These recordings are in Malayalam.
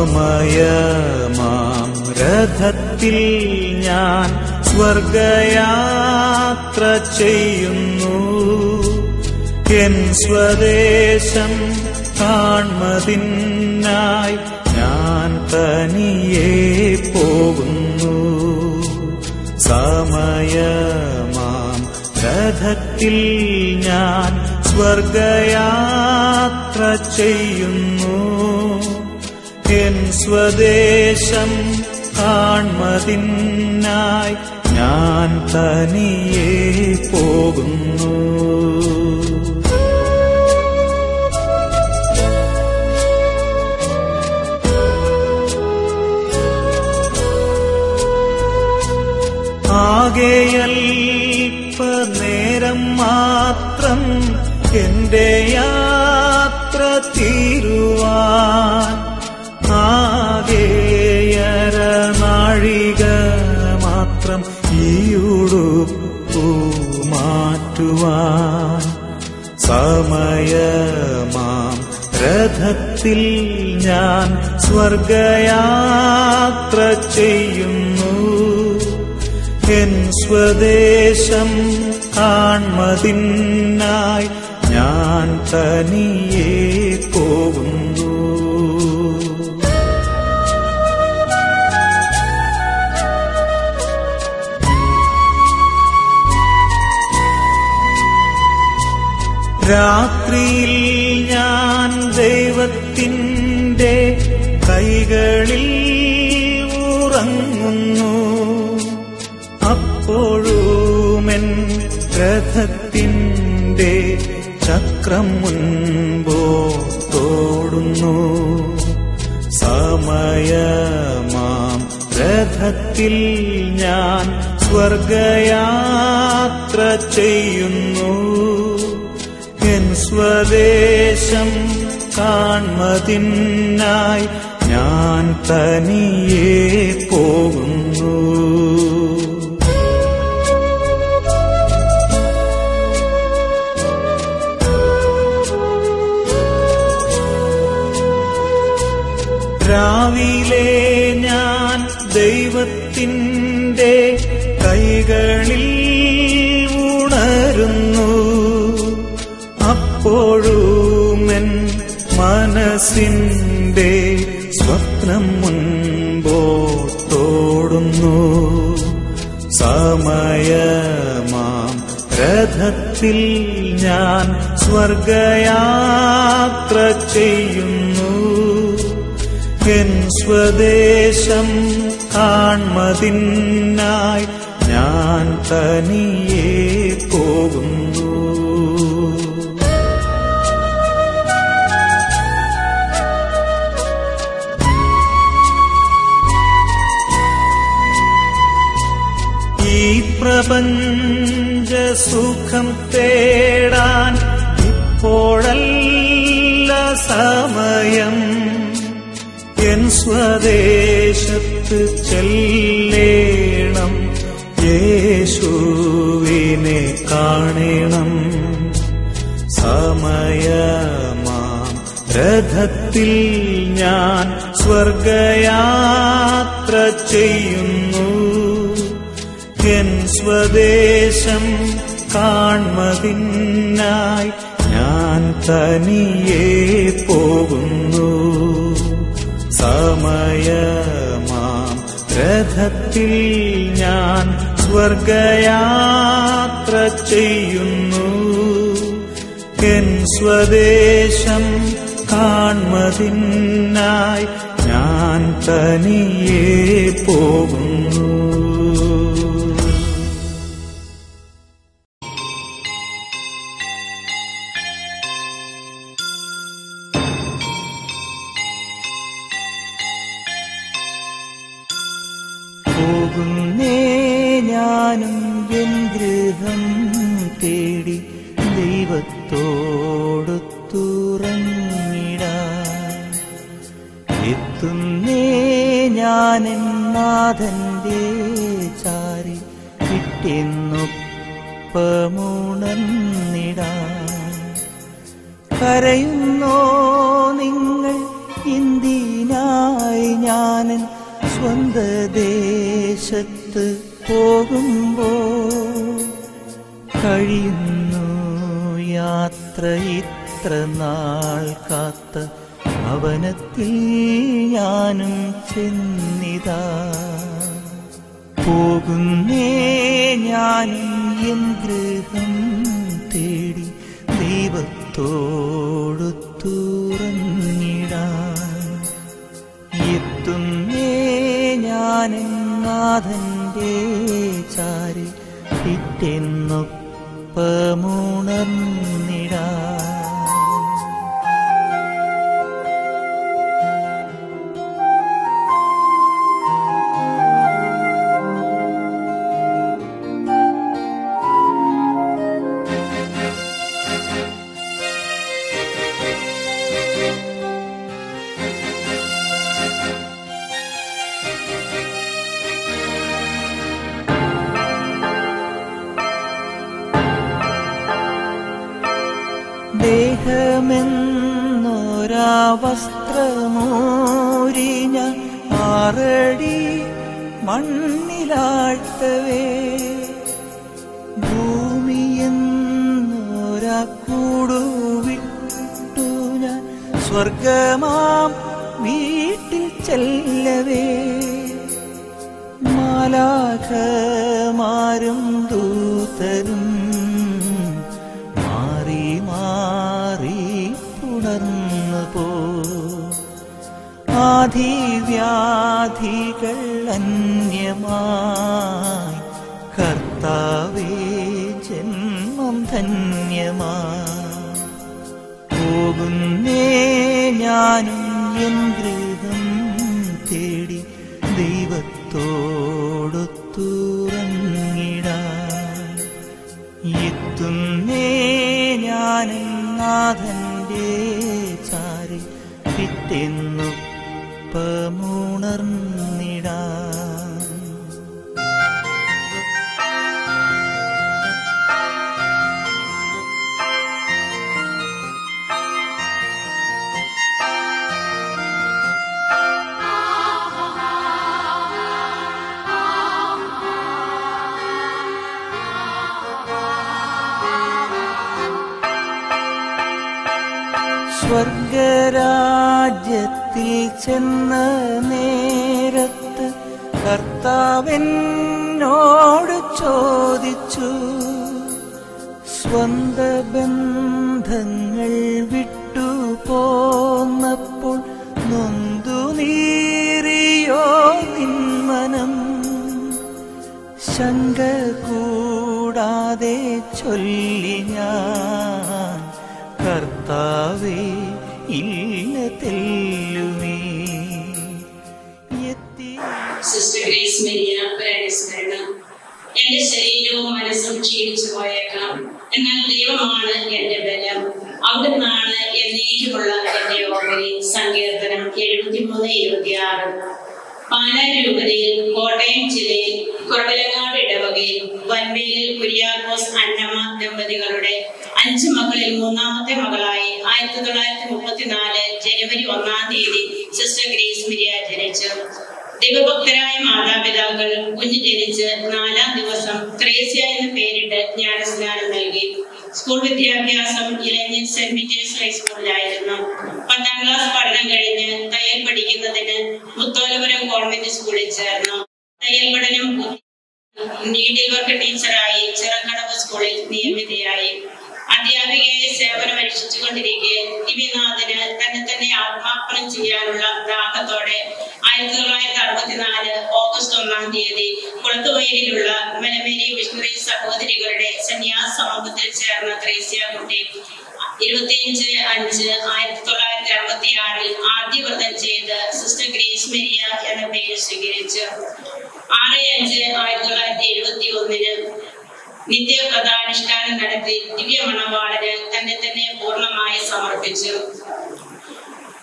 സമയമാം രഥത്തിൽ ഞാൻ സ്വർഗയാത്ര ചെയ്യുന്നു എൻ സ്വദേശം കാൺമതിനായി ഞാൻ തനിയെ പോകുന്നു സമയമാം രഥത്തിൽ ഞാൻ സ്വർഗയാത്ര ചെയ്യുന്നു എൻ സ്വദേശം കാൺമതിനായി ഞാൻ തനിയെ പോകുന്നു ആകെയൽപ്പ നേരം മാത്രം എന്റെ യാത്ര തീരുവാൻ ആകെയര നാഴിക മാത്രം ഈയുടുപ്പു മാറ്റുവാൻ സമയമാം രഥത്തിൽ ഞാൻ സ്വർഗയാത്ര ചെയ്യുന്നു എൻ സ്വദേശം കാൺമതിനായി ഞാൻ തനിയെ പോകുന്നു രാത്രിയിൽ ഞാൻ ദൈവത്തിൻ്റെ കൈകളിൽ ഉറങ്ങുന്നു അപ്പോഴുമെൻ രഥത്തിൻ്റെ ചക്രം മുൻപോത്തോടുന്നു സമയമാം രഥത്തിൽ ഞാൻ സ്വർഗയാത്ര ചെയ്യുന്നു എൻ സ്വദേശം കാൺമതിനായി ഞാൻ തനിയെ പോകുന്നു രാവിലെ ഞാൻ ദൈവത്തിൻ്റെ കൈകളിൽ ഉണരുന്നു അപ്പോഴുമെൻ മനസ്സിൻ്റെ സ്വപ്നം മുൻപോട്ടോടുന്നു സമയമാം രഥത്തിൽ ഞാൻ സ്വർഗയാത്ര ചെയ്യുന്നു എൻ സ്വദേശം കാൺമതിനായി ഞാൻ തനിയെ പോകുന്നു ഈ പ്രപഞ്ച സുഖം തേടാൻ ഇപ്പോഴല്ല സമയം എൻ സ്വദേശത്ത് ചെല്ലേണം യേശുവിനെ കാണണം സമയമാം രഥത്തിൽ ഞാൻ സ്വർഗയാത്ര ചെയ്യുന്നു എൻ സ്വദേശം കാൺമതിനായി ഞാൻ തനിയെ പോകുന്നു സമയമാം രഥത്തിൽ ഞാൻ സ്വർഗയാത്ര ചെയ്യുന്നു എൻ സ്വദേശം കാൺമതിനായി ഞാൻ തനിയെ പോകുന്നു പോകുന്നേ ഞാനും എൻ ഗൃഹം തേടി ദൈവത്തോടൊത്തുറങ്ങിടാൻ എത്തുന്നേ ഞാനെൻ നാഥന്റെ ചാരി കിട്ടിയെന്നൊപ്പമുണർന്നിടാൻ കരയുന്നോ നിങ്ങൾ ഇന്ത്യനായി സ്വന്ത ദേശത്ത് പോകുമ്പോ കഴിയുന്നു യാത്ര ഇത്ര നാൾ കാത്ത ഭവനത്തിൽ ഞാനും ചെന്നിതാ പോകുന്നേ ഞാനും എൻ ഗൃഹം തേടി ദൈവത്തോടു തുറന്നിടാൻ എത്തുന്നേ ഞാനും നാഥന്റെ ചാരി പിറ്റെന്നൊപ്പമുണർന്നിടാൻ ദേഹമെന്നൊരാ വസ്ത്രമോരിഞ്ഞ ആറടി മണ്ണിലാഴ്ത്തവേ ഭൂമിയെന്നൊരാ കൂടുവിട്ടു ഞാൻ സ്വർഗമാം വീട്ടിൽ ചെല്ലവേ മാലാഖമാരും ദൂതരും മാറി മാറി പുണർന്നു പോ ആധിവ്യാധികൾ അന്യമായി കർത്താവേ ജന്മം ധന്യമായി പോകുന്നേ ഞാനും എൻ ഗൃഹം തേടി ദൈവത്തോടു തുറങ്ങിടാൻ എത്തുന്നേ ഞാനും നാഥന്റെ ചാരി പിറ്റെന്നൊപ്പമുണർന്നിടാൻ സ്വർഗരാജ്യത്തിൽ ചെന്ന നേരത്ത് കർത്താവെന്നോട് ചോദിച്ചു സ്വന്ത ബന്ധങ്ങൾ വിട്ടു പോന്നപ്പോൾ നൊന്തു നീറിയോ നിന്മനം ശങ്ക കൂടാതെ ചൊല്ലി ഞാൻ കർത്താവേ ഇല്ല തെല്ലുമേ എത്തി സിസ്റ്റർ ഗ്രേസ് മരിയ ഒരനുസ്മരണം എന്റെ ശരീരവും മനസ്സും ക്ഷീണിച്ചു പോയേക്കാം എന്നാൽ ദൈവമാണ് എന്റെ ബലം അവിടുന്നാണ് എന്നേക്കുമുള്ള എന്റെ ഓഹരി സങ്കീർത്തനം എഴുപത്തിമൂന്ന് ഇരുപത്തിയാറ് പാലാ രൂപതയിൽ കോട്ടയം ജില്ലയിൽ കുറവിലങ്ങാട് ഇടവകയിൽ വൻവേലിൽ കുര്യാക്കോസ് അന്നമ്മ ദമ്പതികളുടെ അഞ്ചു മക്കളിൽ മൂന്നാമത്തെ മകളായി ആയിരത്തി തൊള്ളായിരത്തി മുപ്പത്തിനാല് ജനുവരി ഒന്നാം തീയതി സിസ്റ്റർ ഗ്രേസ് മിരിയ ജനിച്ചു ദൈവഭക്തരായ മാതാപിതാക്കൾ കുഞ്ഞ് ജനിച്ച് നാലാം ദിവസം ത്രേസ്യ എന്ന് പേരിട്ട് ജ്ഞാനസ്നാനം നൽകി സ്കൂൾ വിദ്യാഭ്യാസം ഇലഞ്ഞിൽ സെന്റ് പീറ്റേഴ്സ് ഹൈസ്കൂളിലായിരുന്നു പത്താം ക്ലാസ് പഠനം കഴിഞ്ഞ് തയ്യൽ പഠിക്കുന്നതിന് മുത്തോലപുരം ഗവൺമെന്റ് സ്കൂളിൽ ചേർന്നു തയ്യൽ പഠനം നീഡിൽ വർക്ക് ടീച്ചറായി ചിറക്കടവ് സ്കൂളിൽ നിയമിതയായി അധ്യാപികയെ സേവനം അനുഷ്ഠിച്ചുകൊണ്ടിരിക്കെ ദിവ്യനാഥന് തന്നെ തന്നെ ആത്മാർപ്പണം ചെയ്യാനുള്ള ദാഹത്തോടെ ആയിരത്തി തൊള്ളായിരത്തി അറുപത്തിനാല് ഓഗസ്റ്റ് ഒന്നാം തീയതി കുളത്തുവയലിലുള്ള മലമേരി മിഷണറി സഹോദരികളുടെ സന്യാസ സമൂഹത്തിൽ ചേർന്ന ത്രേസ്യ കുട്ടി ഇരുപത്തിയഞ്ച് അഞ്ച് ആയിരത്തി തൊള്ളായിരത്തി അറുപത്തി ആറിൽ ആദ്യവ്രതം ചെയ്ത് സിസ്റ്റർ ഗ്രേസ് മെരിയ എന്ന പേര് സ്വീകരിച്ചു ആറ് അഞ്ച് ആയിരത്തി തൊള്ളായിരത്തി എഴുപത്തി ഒന്നിന് നിത്യ കഥാനുഷ്ഠാനം നടത്തി ദിവ്യ മണവാളന് തന്നെ തന്നെ പൂർണ്ണമായി സമർപ്പിച്ചു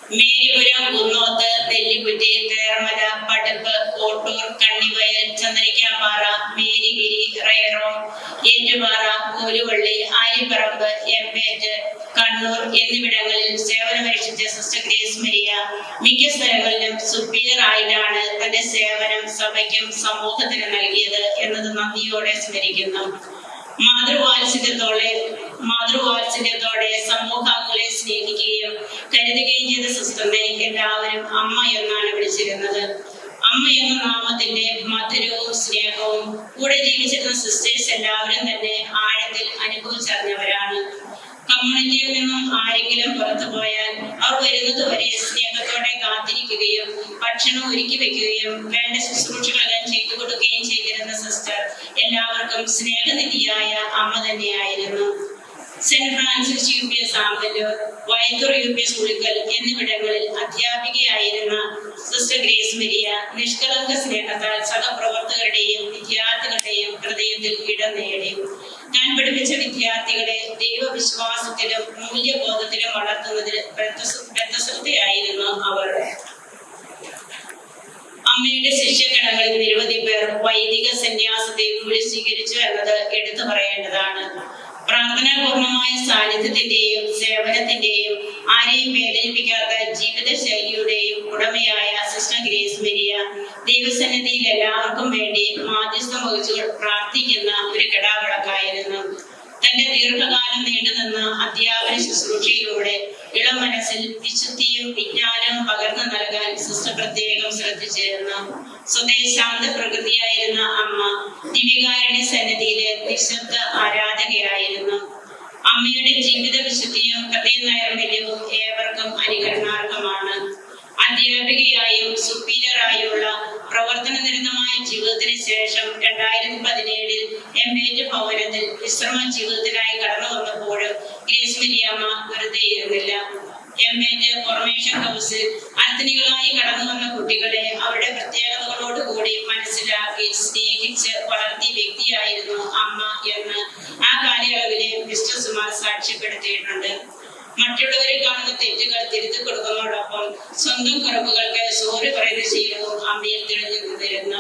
മേരിപുരം കുന്നോത്ത് നെല്ലിക്കുറ്റി തേർമല പടുപ്പ് കോട്ടൂർ കണ്ണിവയൽ ചന്ദ്രിക്കാപ്പാറ മേരിഗിരി റയറോ ഏറ്റുപാറ കോലുവള്ളി ആലിപ്പറമ്പ് എമ്പേറ്റ് കണ്ണൂർ എന്നിവിടങ്ങളിൽ സേവനമനുഷ്ഠിച്ച സിസ്റ്റർ ഗ്രേസ് മരിയ മിക്ക സ്ഥലങ്ങളിലും സുപ്പീരിയർ ആയിട്ടാണ് തന്റെ സേവനം സഭയ്ക്കും സമൂഹത്തിനും നൽകിയത് എന്നത് നന്ദിയോടെ സ്മരിക്കുന്നു മാതൃവാത്സല്യത്തോടെ മാതൃവാത്സല്യത്തോടെ സമൂഹാംഗങ്ങളെ സ്നേഹിക്കുകയും കരുതുകയും ചെയ്ത സിസ്റ്ററിനെ എല്ലാവരും അമ്മ എന്നാണ് വിളിച്ചിരുന്നത് അമ്മ എന്ന നാമത്തിന്റെ മധുരവും സ്നേഹവും കൂടെ ജീവിച്ചിരുന്ന സിസ്റ്റേഴ്സ് എല്ലാവരും തന്നെ ആഴത്തിൽ അനുഭവിച്ചറിഞ്ഞവരാണ് കമ്മ്യൂണിറ്റിയിൽ നിന്നും ആരെങ്കിലും പുറത്തു പോയാൽ അവർ വരുന്നത് വരെ സ്നേഹത്തോടെ കാത്തിരിക്കുകയും ഭക്ഷണം ഒരുക്കി വെക്കുകയും വേണ്ട ശുശ്രൂഷകളെല്ലാം ചെയ്തു കൊടുക്കുകയും ചെയ്തിരുന്ന സിസ്റ്റർ എല്ലാവർക്കും സ്നേഹനിധിയായ അമ്മ തന്നെയായിരുന്നു saint Francis U P S Amballur Vayathur U P S Ulikkal എന്നിവിടങ്ങളിൽ അധ്യാപികയായിരുന്ന സിസ്റ്റർ ഗ്രേസ് മരിയ നിഷ്കളങ്ക സ്നേഹത്താൽ സഹപ്രവർത്തകരുടെയും വിദ്യാർത്ഥികളുടെയും ഹൃദയത്തിൽ ഇടം നേടി ഞാൻ പഠിപ്പിച്ച വിദ്യാർത്ഥികളെ ദൈവവിശ്വാസത്തിലും മൂല്യബോധത്തിലും വളർത്തുന്നതിൽ ബദ്ധശ്രദ്ധയായിരുന്നു അവർ അമ്മയുടെ ശിഷ്യഗണങ്ങളിൽ നിരവധി പേർ വൈദിക സന്യാസത്തെ കൂടി സ്വീകരിച്ചു എന്നത് എടുത്തു പറയേണ്ടതാണ് പ്രാർത്ഥനാപൂർണമായ സാന്നിധ്യത്തിന്റെയും സേവനത്തിന്റെയും ആരെയും വേദനിപ്പിക്കാത്ത ജീവിത ശൈലിയുടെയും ഉടമയായ സിസ്റ്റർ ഗ്രേസ് മരിയ ദൈവസന്നിധിയിൽ എല്ലാവർക്കും വേണ്ടി മാധ്യസ്ഥം വഹിച്ചു പ്രാർത്ഥിക്കുന്ന ഒരു കിടാവിളക്കായിരുന്നു തന്റെ ദീർഘകാലം നീണ്ടുനിന്ന അധ്യാപന ശുശ്രൂഷയിലൂടെ ഇളം മനസ്സിൽ വിശുദ്ധിയും വിജ്ഞാനവും പകർന്നു നൽകാൻ സിസ്റ്റർ പ്രത്യേകം ശ്രദ്ധിച്ചിരുന്നു സ്വദേശാന്ത പ്രകൃതിയായിരുന്ന അമ്മ ദിവികാരുണ്യ സന്നിധിയിലെ നിശബ്ദ ആരാധകയായിരുന്നു അമ്മയുടെ ജീവിത വിശുദ്ധിയും ഹൃദയ നൈർമല്യവും ഏവർക്കും അനുകരണാർഹമാണ് അധ്യാപികയായും സുപ്പീരിയറായുള്ള പ്രവർത്തന നിരതമായ ജീവിതത്തിന് ശേഷം രണ്ടായിരത്തി പതിനേഴിൽ എം എ ഭവനത്തിൽ വിശ്രമ ജീവിതത്തിനായി കടന്നു വന്നപ്പോഴും ഗ്രേസ് മരിയമ്മ വെറുതെ ഇരുന്നില്ല എം എ ഫോർമേഷൻ ഹൗസിൽ അർത്ഥനികളായി കടന്നു വന്ന കുട്ടികളെ അവരുടെ പ്രത്യേകതകളോടുകൂടി മനസ്സിലാക്കി സ്നേഹിച്ച് വളർത്തിയ വ്യക്തിയായിരുന്നു അമ്മ എന്ന് ആ കാലയളവിലെ മിസ്റ്റർ സുമാർ സാക്ഷ്യപ്പെടുത്തിയിട്ടുണ്ട് മറ്റുള്ളവരെ കാണുന്ന തെറ്റുകൾ തിരുത്തി കൊടുക്കുന്നതോടൊപ്പം സ്വന്തം കുറവുകൾക്ക് സോറി പറയുന്ന ശീലവും അമ്മയിൽ തെളിഞ്ഞു നിന്നിരുന്നു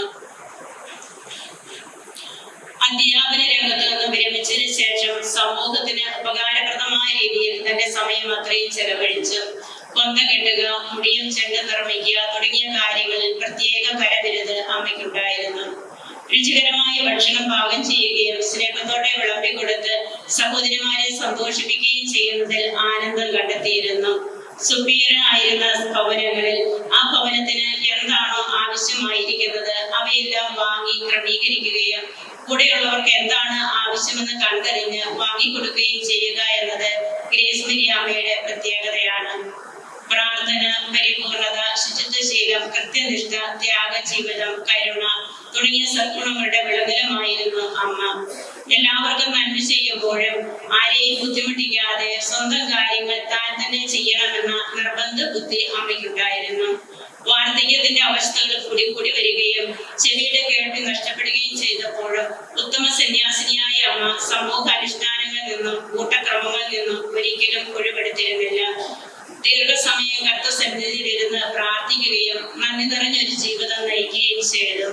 അധ്യാപന രംഗത്ത് നിന്ന് വിരമിച്ചതിന് ശേഷം സമൂഹത്തിന് ഉപകാരപ്രദമായ രീതിയിൽ തന്റെ സമയം അത്രയും ചെലവഴിച്ചു കൊന്ത കെട്ടുക മുടിയും ചെണ്ട നിർമ്മിക്കുക തുടങ്ങിയ കാര്യങ്ങളിൽ പ്രത്യേക കരവിരുത് അമ്മയ്ക്കുണ്ടായിരുന്നു രുചികരമായ ഭക്ഷണം പാകം ചെയ്യുകയും സ്നേഹത്തോടെ വിളമ്പിക്കൊടുത്ത് സഹോദരിമാരെ സന്തോഷിപ്പിക്കുകയും ചെയ്യുന്നതിൽ ആനന്ദം കണ്ടെത്തിയിരുന്നു സുപ്പീരിയർ ആയിരുന്ന ഭവനങ്ങളിൽ ആ ഭവനത്തിന് എന്താണോ ആവശ്യമായിരിക്കുന്നത് അവയെല്ലാം വാങ്ങി ക്രമീകരിക്കുകയും കൂടെയുള്ളവർക്ക് എന്താണ് ആവശ്യമെന്ന് കണ്ടറിഞ്ഞ് വാങ്ങിക്കൊടുക്കുകയും ചെയ്യുക എന്നത് ഗ്രേസ് മരിയാമ്മയുടെ പ്രത്യേകതയാണ് പ്രാർത്ഥന പരിപൂർണത ശുചിത്വശീലം കൃത്യനിഷ്ഠ ത്യാഗ ജീവിതം കരുണ തുടങ്ങിയ സദ്ഗുണങ്ങളുടെ വിളകലമായിരുന്നു അമ്മ എല്ലാവർക്കും നന്മ ചെയ്യുമ്പോഴും ആരെയും ബുദ്ധിമുട്ടിക്കാതെ സ്വന്തം കാര്യങ്ങൾ താൻ തന്നെ ചെയ്യണമെന്ന നിർബന്ധ ബുദ്ധി അമ്മയ്ക്കുണ്ടായിരുന്നു വാർദ്ധക്യത്തിന്റെ അവസ്ഥകൾ കൂടി കൂടി വരികയും ചെവിയുടെ കേൾവി നഷ്ടപ്പെടുകയും ചെയ്തപ്പോഴും ഉത്തമ സന്യാസിനിയായ അമ്മ സമൂഹ അനുഷ്ഠാനങ്ങളിൽ നിന്നും കൂട്ടക്രമങ്ങളിൽ നിന്നും ഒരിക്കലും ഒഴിവെടുത്തിരുന്നില്ല ദീർഘസമയം കർത്തസന്നിധിയിൽ ഇരുന്ന് പ്രാർത്ഥിക്കുകയും നന്ദി നിറഞ്ഞൊരു ജീവിതം നയിക്കുകയും ചെയ്തു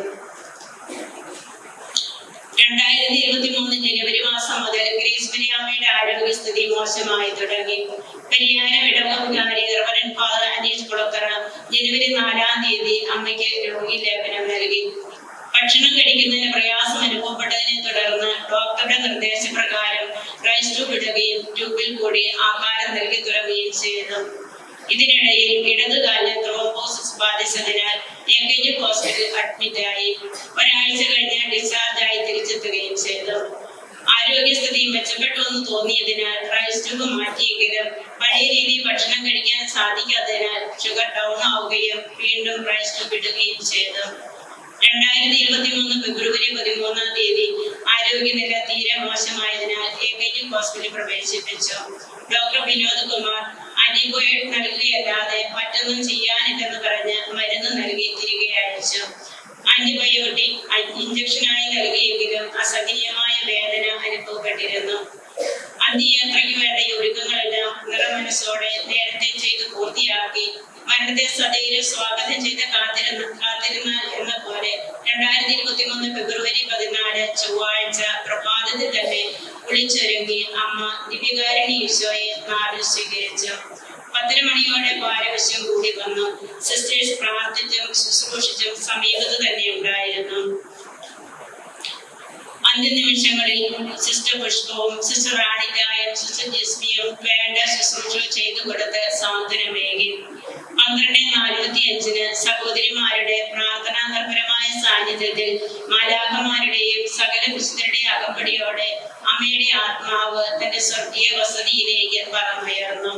രണ്ടായിരത്തി ഇരുപത്തി മൂന്ന് ജനുവരി മാസം മുതൽ ഗ്രേസ് മരിയാമ്മയുടെ ആരോഗ്യസ്ഥിതി മോശമായി തുടങ്ങി പരിയാരം ഇടവകാരി റവറൻ ഫാദർ അനീഷ് കുളക്കറ ജനുവരി നാലാം തീയതി അമ്മയ്ക്ക് രോഗി ലേഖനം നൽകി ഭക്ഷണം കഴിക്കുന്നതിന് പ്രയാസം അനുഭവപ്പെട്ടതിനെ തുടർന്ന് ഡോക്ടറുടെ നിർദ്ദേശപ്രകാരം റൈസ് ട്യൂബ് ഇടുകയും ട്യൂബിൽ കൂടി ആഹാരം നൽകി തുടങ്ങുകയും ചെയ്തു ഇതിനിടയിൽ ഇടതുകാലിൽ ത്രോംബോസിസ് ബാധിച്ചതിനാൽ എ കെ ജി ഹോസ്പിറ്റലിൽ അഡ്മിറ്റ് ആയി ഒരാഴ്ച കഴിഞ്ഞ് ഡിസ്ചാർജ് ആയി തിരിച്ചെത്തുകയും ചെയ്തു ആരോഗ്യസ്ഥിതി മെച്ചപ്പെട്ടു എന്ന് തോന്നിയതിനാൽ റൈസ് ട്യൂബ് മാറ്റിയെങ്കിലും പഴയ രീതിയിൽ ഭക്ഷണം കഴിക്കാൻ സാധിക്കാത്തതിനാൽ ഷുഗർ ഡൗൺ ആവുകയും വീണ്ടും റൈസ് ട്യൂബ് ഇടുകയും ചെയ്തു രണ്ടായിരത്തി ഇരുപത്തി മൂന്ന് ഫെബ്രുവരി പതിമൂന്നാം തീയതി ആരോഗ്യനില തീരെ മോശമായതിനാൽ എ കെ ജി ഹോസ്പിറ്റലിൽ പ്രവേശിപ്പിച്ചു ഡോക്ടർ വിനോദ് കുമാർ ആന്റിബയോട്ടിക് നൽകുകയല്ലാതെ മറ്റൊന്നും ചെയ്യാനില്ലെന്ന് പറഞ്ഞ് മരുന്ന് നൽകി തിരികെ അയച്ചു ആന്റിബയോട്ടിക് ഇഞ്ചക്ഷനായി നൽകിയെങ്കിലും അസഹനീയമായ വേദന അനുഭവപ്പെട്ടിരുന്നു അന്ത്യയാത്രയ്ക്ക് വേണ്ട ഈ ഒരുക്കങ്ങളെല്ലാം നിറമനസ്സോടെ നേരത്തെ ചെയ്ത് പൂർത്തിയാക്കി മരണത്തെ സദൈര്യം സ്വാഗതം ചെയ്ത് കാത്തിരുന്ന കാത്തിരുന്ന എന്ന പോലെ രണ്ടായിരത്തി ഇരുപത്തി മൂന്ന് ഫെബ്രുവരി പതിനാല് ചൊവ്വാഴ്ച പ്രഭാതത്തിൽ തന്നെ വിളിച്ചൊരുങ്ങി അമ്മ ദിവ്യകാരണി ഈശോയെ നാവിൽ സ്വീകരിച്ചു പത്തര മണിയോടെ പാരവശ്യം കൂടി വന്നു സിസ്റ്റേഴ്സ് പ്രാർത്ഥിച്ചും ശുശ്രൂഷിച്ചും സമീപത്ത് തന്നെ ഉണ്ടായിരുന്നു അന്ത്യനിമിഷങ്ങളിൽ സിസ്റ്റർ പുഷ്പവും സിസ്റ്റർ റാണിക്കായും സിസ്റ്റർ ജിസ്മിയും വേണ്ട ശുശ്രൂഷ ചെയ്തു കൊടുത്ത് സാന്ത്വനമേകി പന്ത്രണ്ട് നാൽപ്പത്തി അഞ്ചിന് സഹോദരിമാരുടെ പ്രാർത്ഥനാ നിർഭരമായ സാന്നിധ്യത്തിൽ മാലാഖമാരുടെയും സകല വിശുദ്ധരുടെയും അകമ്പടിയോടെ അമ്മയുടെ ആത്മാവ് തന്റെ സ്വർഗീയ വസതിയിലേക്ക് പറന്നുയർന്നു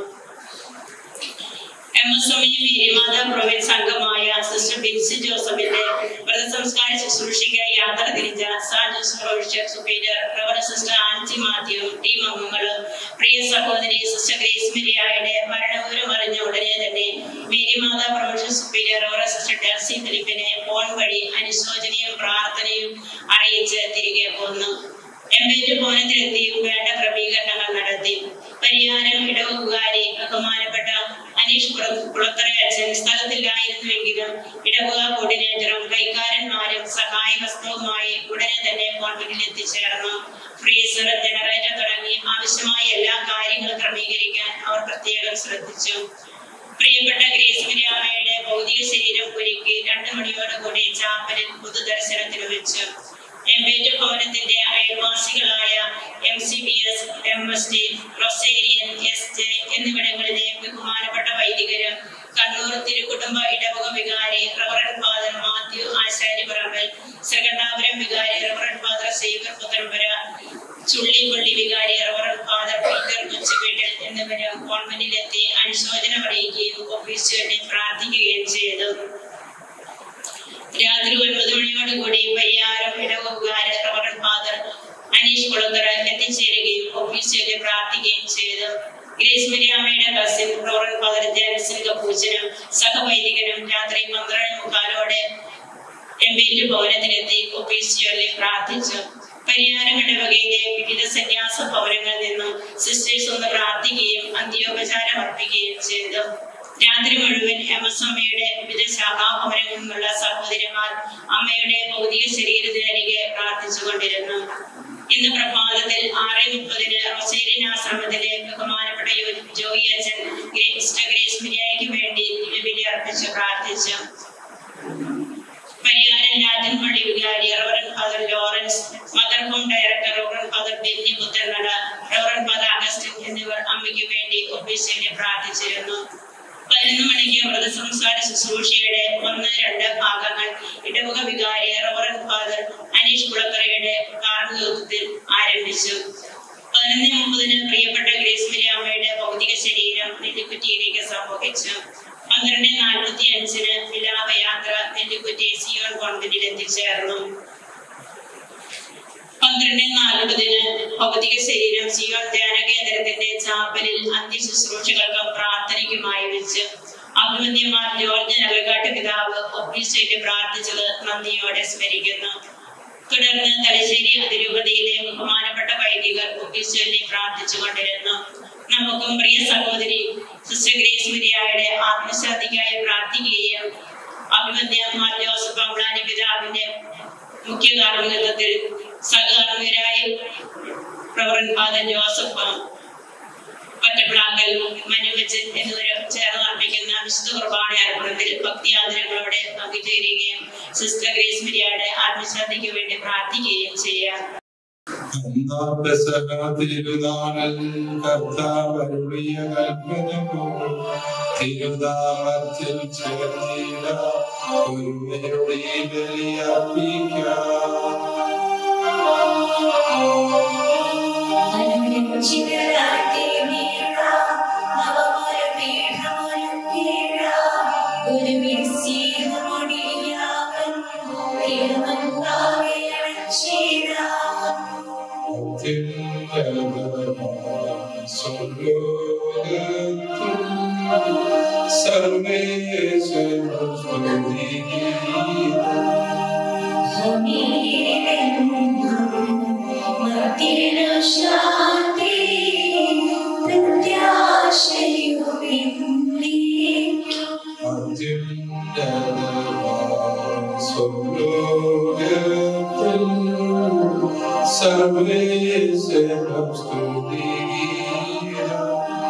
M S M Marymatha province അംഗമായ സിസ്റ്റർ ബിൻസി ജോസഫിന്റെ വ്രതസംസ്കാര ശുശ്രൂഷയ്ക്കായി യാത്ര തിരിച്ച സാജസ് provincial superior rev sister Ancy മാത്യുവും ടീം അംഗങ്ങളും പ്രിയ സഹോദരി സിസ്റ്റർ ഗ്രേസ് മിരിയായുടെ മരണവിവരം അറിഞ്ഞ ഉടനെ തന്നെ Marymatha provincial superior rev sister Dersy ഫിലിപ്പിനെ ഫോൺ വഴി അനുശോചനയും പ്രാർത്ഥനയും അറിയിച്ച് തിരികെ പോന്നു എംബേറ്റ് ഭവനത്തിലെത്തി വേണ്ട ക്രമീകരണങ്ങൾ നടത്തി പരിഹാരം ഇടവുകാരി ബഹുമാനപ്പെട്ട അനീഷ് കുള- കുളത്തറ അച്ഛൻ സ്ഥലത്തില്ലായിരുന്നുവെങ്കിലും ഇടവുക കോർഡിനേറ്ററും കൈക്കാരന്മാരും സഹായ വസ്തുവുമായി ഉടനെ തന്നെ കോൺവെന്റിൽ എത്തിച്ചേർന്നു ഫ്രീസർ ജനറേറ്റർ തുടങ്ങി ആവശ്യമായ എല്ലാ കാര്യങ്ങളും ക്രമീകരിക്കാൻ അവർ പ്രത്യേകം ശ്രദ്ധിച്ചു പ്രിയപ്പെട്ട ഗ്രേസ് മിരാമയുടെ ഭൗതിക ശരീരം ഒരുക്കി രണ്ടു മണിയോടുകൂടി ചാപ്പലിൽ പൊതുദർശനത്തിന് വെച്ചു എംബേറ്റ് ഭവനത്തിന്റെ അയൽവാസികളായ M C B S M S T റൊസേരിയൻ എസ് ജെ എന്നിവിടങ്ങളിലെ ബഹുമാനപ്പെട്ട വൈദികരും കണ്ണൂർ തിരുക്കുടുംബ ഇടവക വികാരി reverend father Mathew Asariparambil Sreekandapuram വികാരി reverend father Xavier Puthrampara Chullippally വികാരി റവറൻ ഫാദർ പീറ്റർ കൊച്ചുവീട്ടിൽ എന്നിവരും കോൺവെന്റിലെത്തി അനുശോചനം അറിയിക്കുകയും ഓഫീസിന് വേണ്ടി പ്രാർത്ഥിക്കുകയും ചെയ്തു രാത്രി ഒൻപത് മണിയോട് കൂടി പരിയാരം ഇടവുകാര് റവറൻ ഫാദർ അനീഷ് കുളന്തറ എത്തിച്ചേരുകയും ഓഫീസിൽ പ്രാർത്ഥിക്കുകയും ചെയ്തു ഗ്രേസ് മരിയാമ്മയുടെ കസിൻ റവറൻ ഫാദർ ജാൻസൺ കപ്പൂച്ചനും സഹവൈദികനും രാത്രി പന്ത്രണ്ട് മുക്കാലോടെ എംബേറ്റ് ഭവനത്തിലെത്തി ഒഫീസിയോലെ പ്രാർത്ഥിച്ചു പരിഹാരം ഇടവകയിലെ വിവിധ സന്യാസ ഭവനങ്ങളിൽ നിന്നും സിസ്റ്റേഴ്സ് ഒന്ന് പ്രാർത്ഥിക്കുകയും അന്ത്യോപചാരം അർപ്പിക്കുകയും ചെയ്തു രാത്രി മുഴുവൻ എം എസ് അമ്മയുടെ വിവിധ ശാഖാഭവനങ്ങളിൽ നിന്നുള്ള സഹോദരിമാർ അമ്മയുടെ ഭൗതിക ശരീരത്തിനരികെ പ്രാർത്ഥിച്ചുകൊണ്ടിരുന്നു ഇന്ന് പ്രഭാതത്തിൽ ആറ് മുപ്പതിന് റൊസേരിൻ ആശ്രമത്തിലെ ബഹുമാനപ്പെട്ട യോ- ജോയി അച്ഛൻ ഗ്രേ- സിസ്റ്റർ ഗ്രേസ് മിരിയായ്ക്ക് വേണ്ടി ദിവ്യബലി അർപ്പിച്ച് പ്രാർത്ഥിച്ചു പരിയാരം ലാറ്റിൻ പള്ളി വികാരി reverend father Lawrence mother home director reverend father Benny Puthranada reverend father Augustine എന്നിവർ അമ്മയ്ക്ക് വേണ്ടി ഒഫീസിനെ പ്രാർത്ഥിച്ചിരുന്നു പതിനൊന്ന് മണിക്ക് വ്രതസംസാര ശുശ്രൂഷയുടെ ഒന്ന് രണ്ട് ഭാഗങ്ങൾ ഇടവക വികാരി റവറൻ ഫാദർ അനീഷ് കുളക്കരയുടെ കാർമ്മികത്വത്തിൽ ആരംഭിച്ചു പതിനൊന്ന് മുപ്പതിന് പ്രിയപ്പെട്ട ഗ്രേസ് മരിയാമ്മയുടെ ഭൗതിക ശരീരം നെല്ലിക്കുറ്റിയിലേക്ക് സംഭവിച്ചു പന്ത്രണ്ട് നാൽപ്പത്തി അഞ്ചിന് വിലാപയാത്ര നെല്ലിക്കുറ്റി സിയോൺ കോൺവെന്റിൽ എത്തിച്ചേർന്നു പന്ത്രണ്ട് നാൽപ്പതിന് ഭൗതിക ശരീരം സിയോൺ ധ്യാന കേന്ദ്രത്തിന്റെ ചാപ്പലിൽ അന്ത്യശുശ്രൂഷകൾക്കും പ്രാർത്ഥനയ്ക്കുമായി വെച്ച് അഭിമന്യമാർ ജോർജ് നഗക്കാട്ട് പിതാവ് ഒഫീസിലേക്ക് പ്രാർത്ഥിച്ചത് നന്ദിയോടെ സ്മരിക്കുന്നു തുടർന്ന് തലശ്ശേരി അതിരൂപതയിലെ ബഹുമാനപ്പെട്ട വൈദികർ ഒഫീസിനെ പ്രാർത്ഥിച്ചുകൊണ്ടിരുന്നു നമുക്കും പ്രിയ സഹോദരി സിസ്റ്റർ ഗ്രേസ് മിരിയായുടെ ആത്മശാന്തിക്കായി പ്രാർത്ഥിക്കുകയും അഭിമന്യമാർ ജോസഫ് അമ്ലാനി പിതാവിന്റെ മുഖ്യ കാർമ്മികത്വത്തിൽ സഹകാർമ്മികരായി പ്രവറൻ ഫാദർ ജോസഫ് ഒറ്റപ്പിളാക്കൽ മനുവച്ച് എന്നിവർ ചേർന്ന് അർപ്പിക്കുന്ന വിശുദ്ധ കുർബാന അർപ്പണത്തിൽ ഭക്തിയാദരങ്ങളോടെ പങ്കുചേരുകയും സിസ്റ്റർ ഗ്രേസ് മിരിയുടെ ആത്മശാന്തിക്ക് വേണ്ടി പ്രാർത്ഥിക്കുകയും ചെയ്യാം തിരുനാളൽ കർത്താവരുളിയ കൽപ്പന പോൽ തിരുനാമത്തിൽ ചേർന്നിട ഒരുമയുടെ ബലിയർപ്പിക്കാം ചികരാട്ടി വീഴാം നവമൊരു പീഠമൊരു കീഴാം ഒരു വിസ്തീർണമൊടിയാവൻ തിരുമന്താകെ അണച്ചിടാം സർവേശ്വര മത്തിനു ശാന്തി സർവേശ്വരം സ്തുതിഗീതം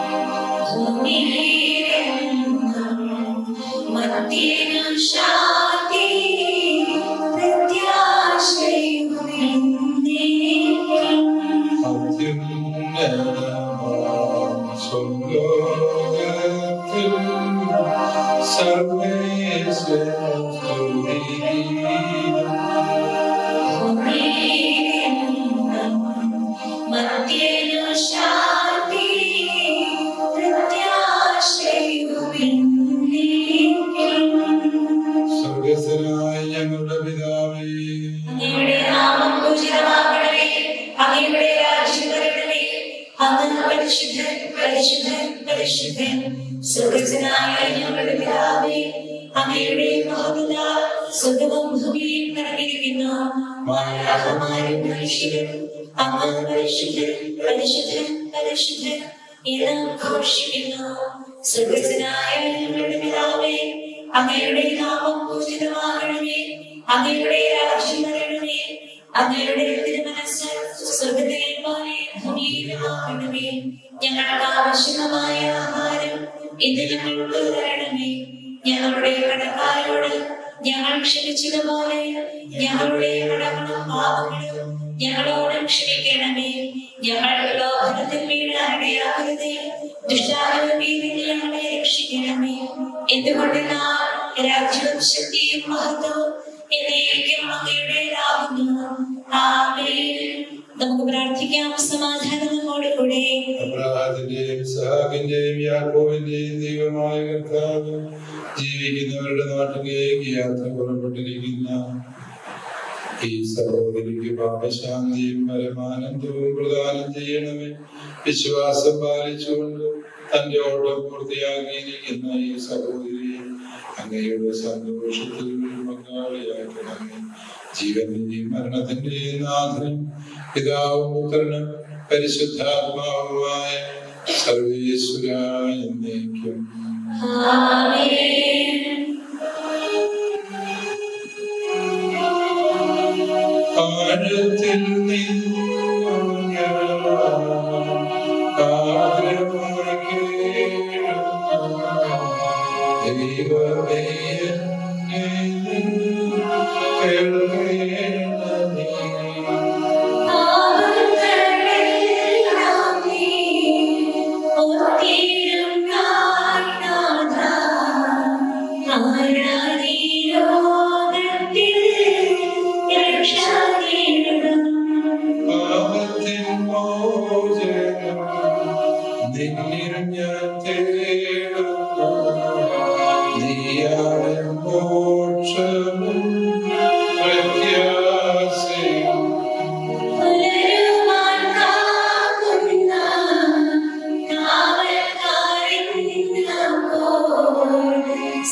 മധ്യേന ശാന്തി പ്രത്യാശയും അത്യുന്നതമാം സ്വർഗ്ഗത്തിൽ സർവേശ്വരം സ്തുതിഗീതം മധ്യേന ശാന്തി പ്രത്യാശയും സ്വർഗസ്ഥനായ ഞങ്ങളുടെ പിതാവേ അങ്ങയുടെ നാമം പൂജിതമാകണമേ അങ്ങയുടെ രാജ്യം വരണമേ അങ്ങ് പരിശുദ്ധൻ പരിശുദ്ധൻ പരിശുദ്ധൻ സുഖജനായ ഞങ്ങളുടെ പിതാവേ അങ്ങയുടെ മഹതുല സുഖവും ഭൂമിയും നിറഞ്ഞിരിക്കുന്നു മാലാഹമാരും മനുഷ്യരും അങ്ങ് പരിശുദ്ധൻ പരിശുദ്ധൻ പരിശുദ്ധൻ എന്ന് ഘോഷിക്കുന്നു സുഖജനായ ഞങ്ങളുടെ പിതാവേ അങ്ങയുടെ നാമം പൂജിതമാകണമേ അങ്ങയുടെ രാജ്യം വരണമേ അങ്ങയുടെ തിരുമനസ് സ്വർഗത്തിലെ പോലെ ഭൂമിയിലുമാകണമേ ഞങ്ങൾക്ക് ആവശ്യമായ ആഹാരം ഇന്ന് ഞങ്ങൾക്ക് തരണമേ ഞങ്ങളുടെ കടക്കാരോട് ഞങ്ങൾ ക്ഷമിച്ചതുപോലെ ഞങ്ങളുടെ കടങ്ങളും പാപങ്ങളും ഞങ്ങളോട് ക്ഷമിക്കണമേ ഞങ്ങൾ ലോകത്തിൽ വീഴാനിടയാകരുതേ ദുഷ്ടാരൂപിയിൽ നിന്ന് ഞങ്ങളെ രക്ഷിക്കണമേ എന്തുകൊണ്ടെന്നാൽ രാജ്യവും ശക്തിയും മഹത്വവും എന്നേക്കും അങ്ങയുടേതാകുന്നു ആമേൻ നമുക്ക് പ്രാർത്ഥിക്കാം സമാധാനം നമ്മോട് കൂടെ അബ്രാഹത്തിന്റെയും ഇസ്ഹാക്കിന്റെയും യാക്കോബിന്റെയും ദൈവമായ കർത്താവ് ജീവിക്കുന്നവരുടെ നാട്ടിലേക്ക് യാത്ര പുറപ്പെട്ടിരിക്കുന്ന ഈ സഹോദരിക്ക് പാപശാന്തിയും പരമാനന്ദവും പ്രദാനം ചെയ്യണമേ വിശ്വാസം പാലിച്ചുകൊണ്ട് തന്റെ ഓട്ടം പൂർത്തിയാക്കിയിരിക്കുന്ന ഈ സഹോദരിയെ അങ്ങയുടെ സന്തോഷത്തിൽ പങ്കാളിയാക്കണമേ ജീവന്റെയും മരണത്തിന്റെയും നാഥനും പിതാവും പുത്രനും പരിശുദ്ധാത്മാവുമായ സർവേശ്വരായ എന്നേക്കും ആമേൻ ആഴത്തിൽ നിന്നും ഞാൻ ആഗ്രഹമായി കേഴുന്നു. ദൈവമേ എന്നെ കേൾക്കണമേ. ആവൃത്തങ്ങളെല്ലാം നീ ഒത്തിരും നാഥ ആരാധീ ലോകത്തിൽ രക്ഷ നേടും പാപത്തിൻ മോചനം നിന്നിൽ ഞാൻ തേടുന്നു. നീയാണ് മോക്ഷവും പ്രത്യാശയും പുലരുവാൻ കാക്കുന്ന കാവൽക്കാരൻ അപ്പോൾ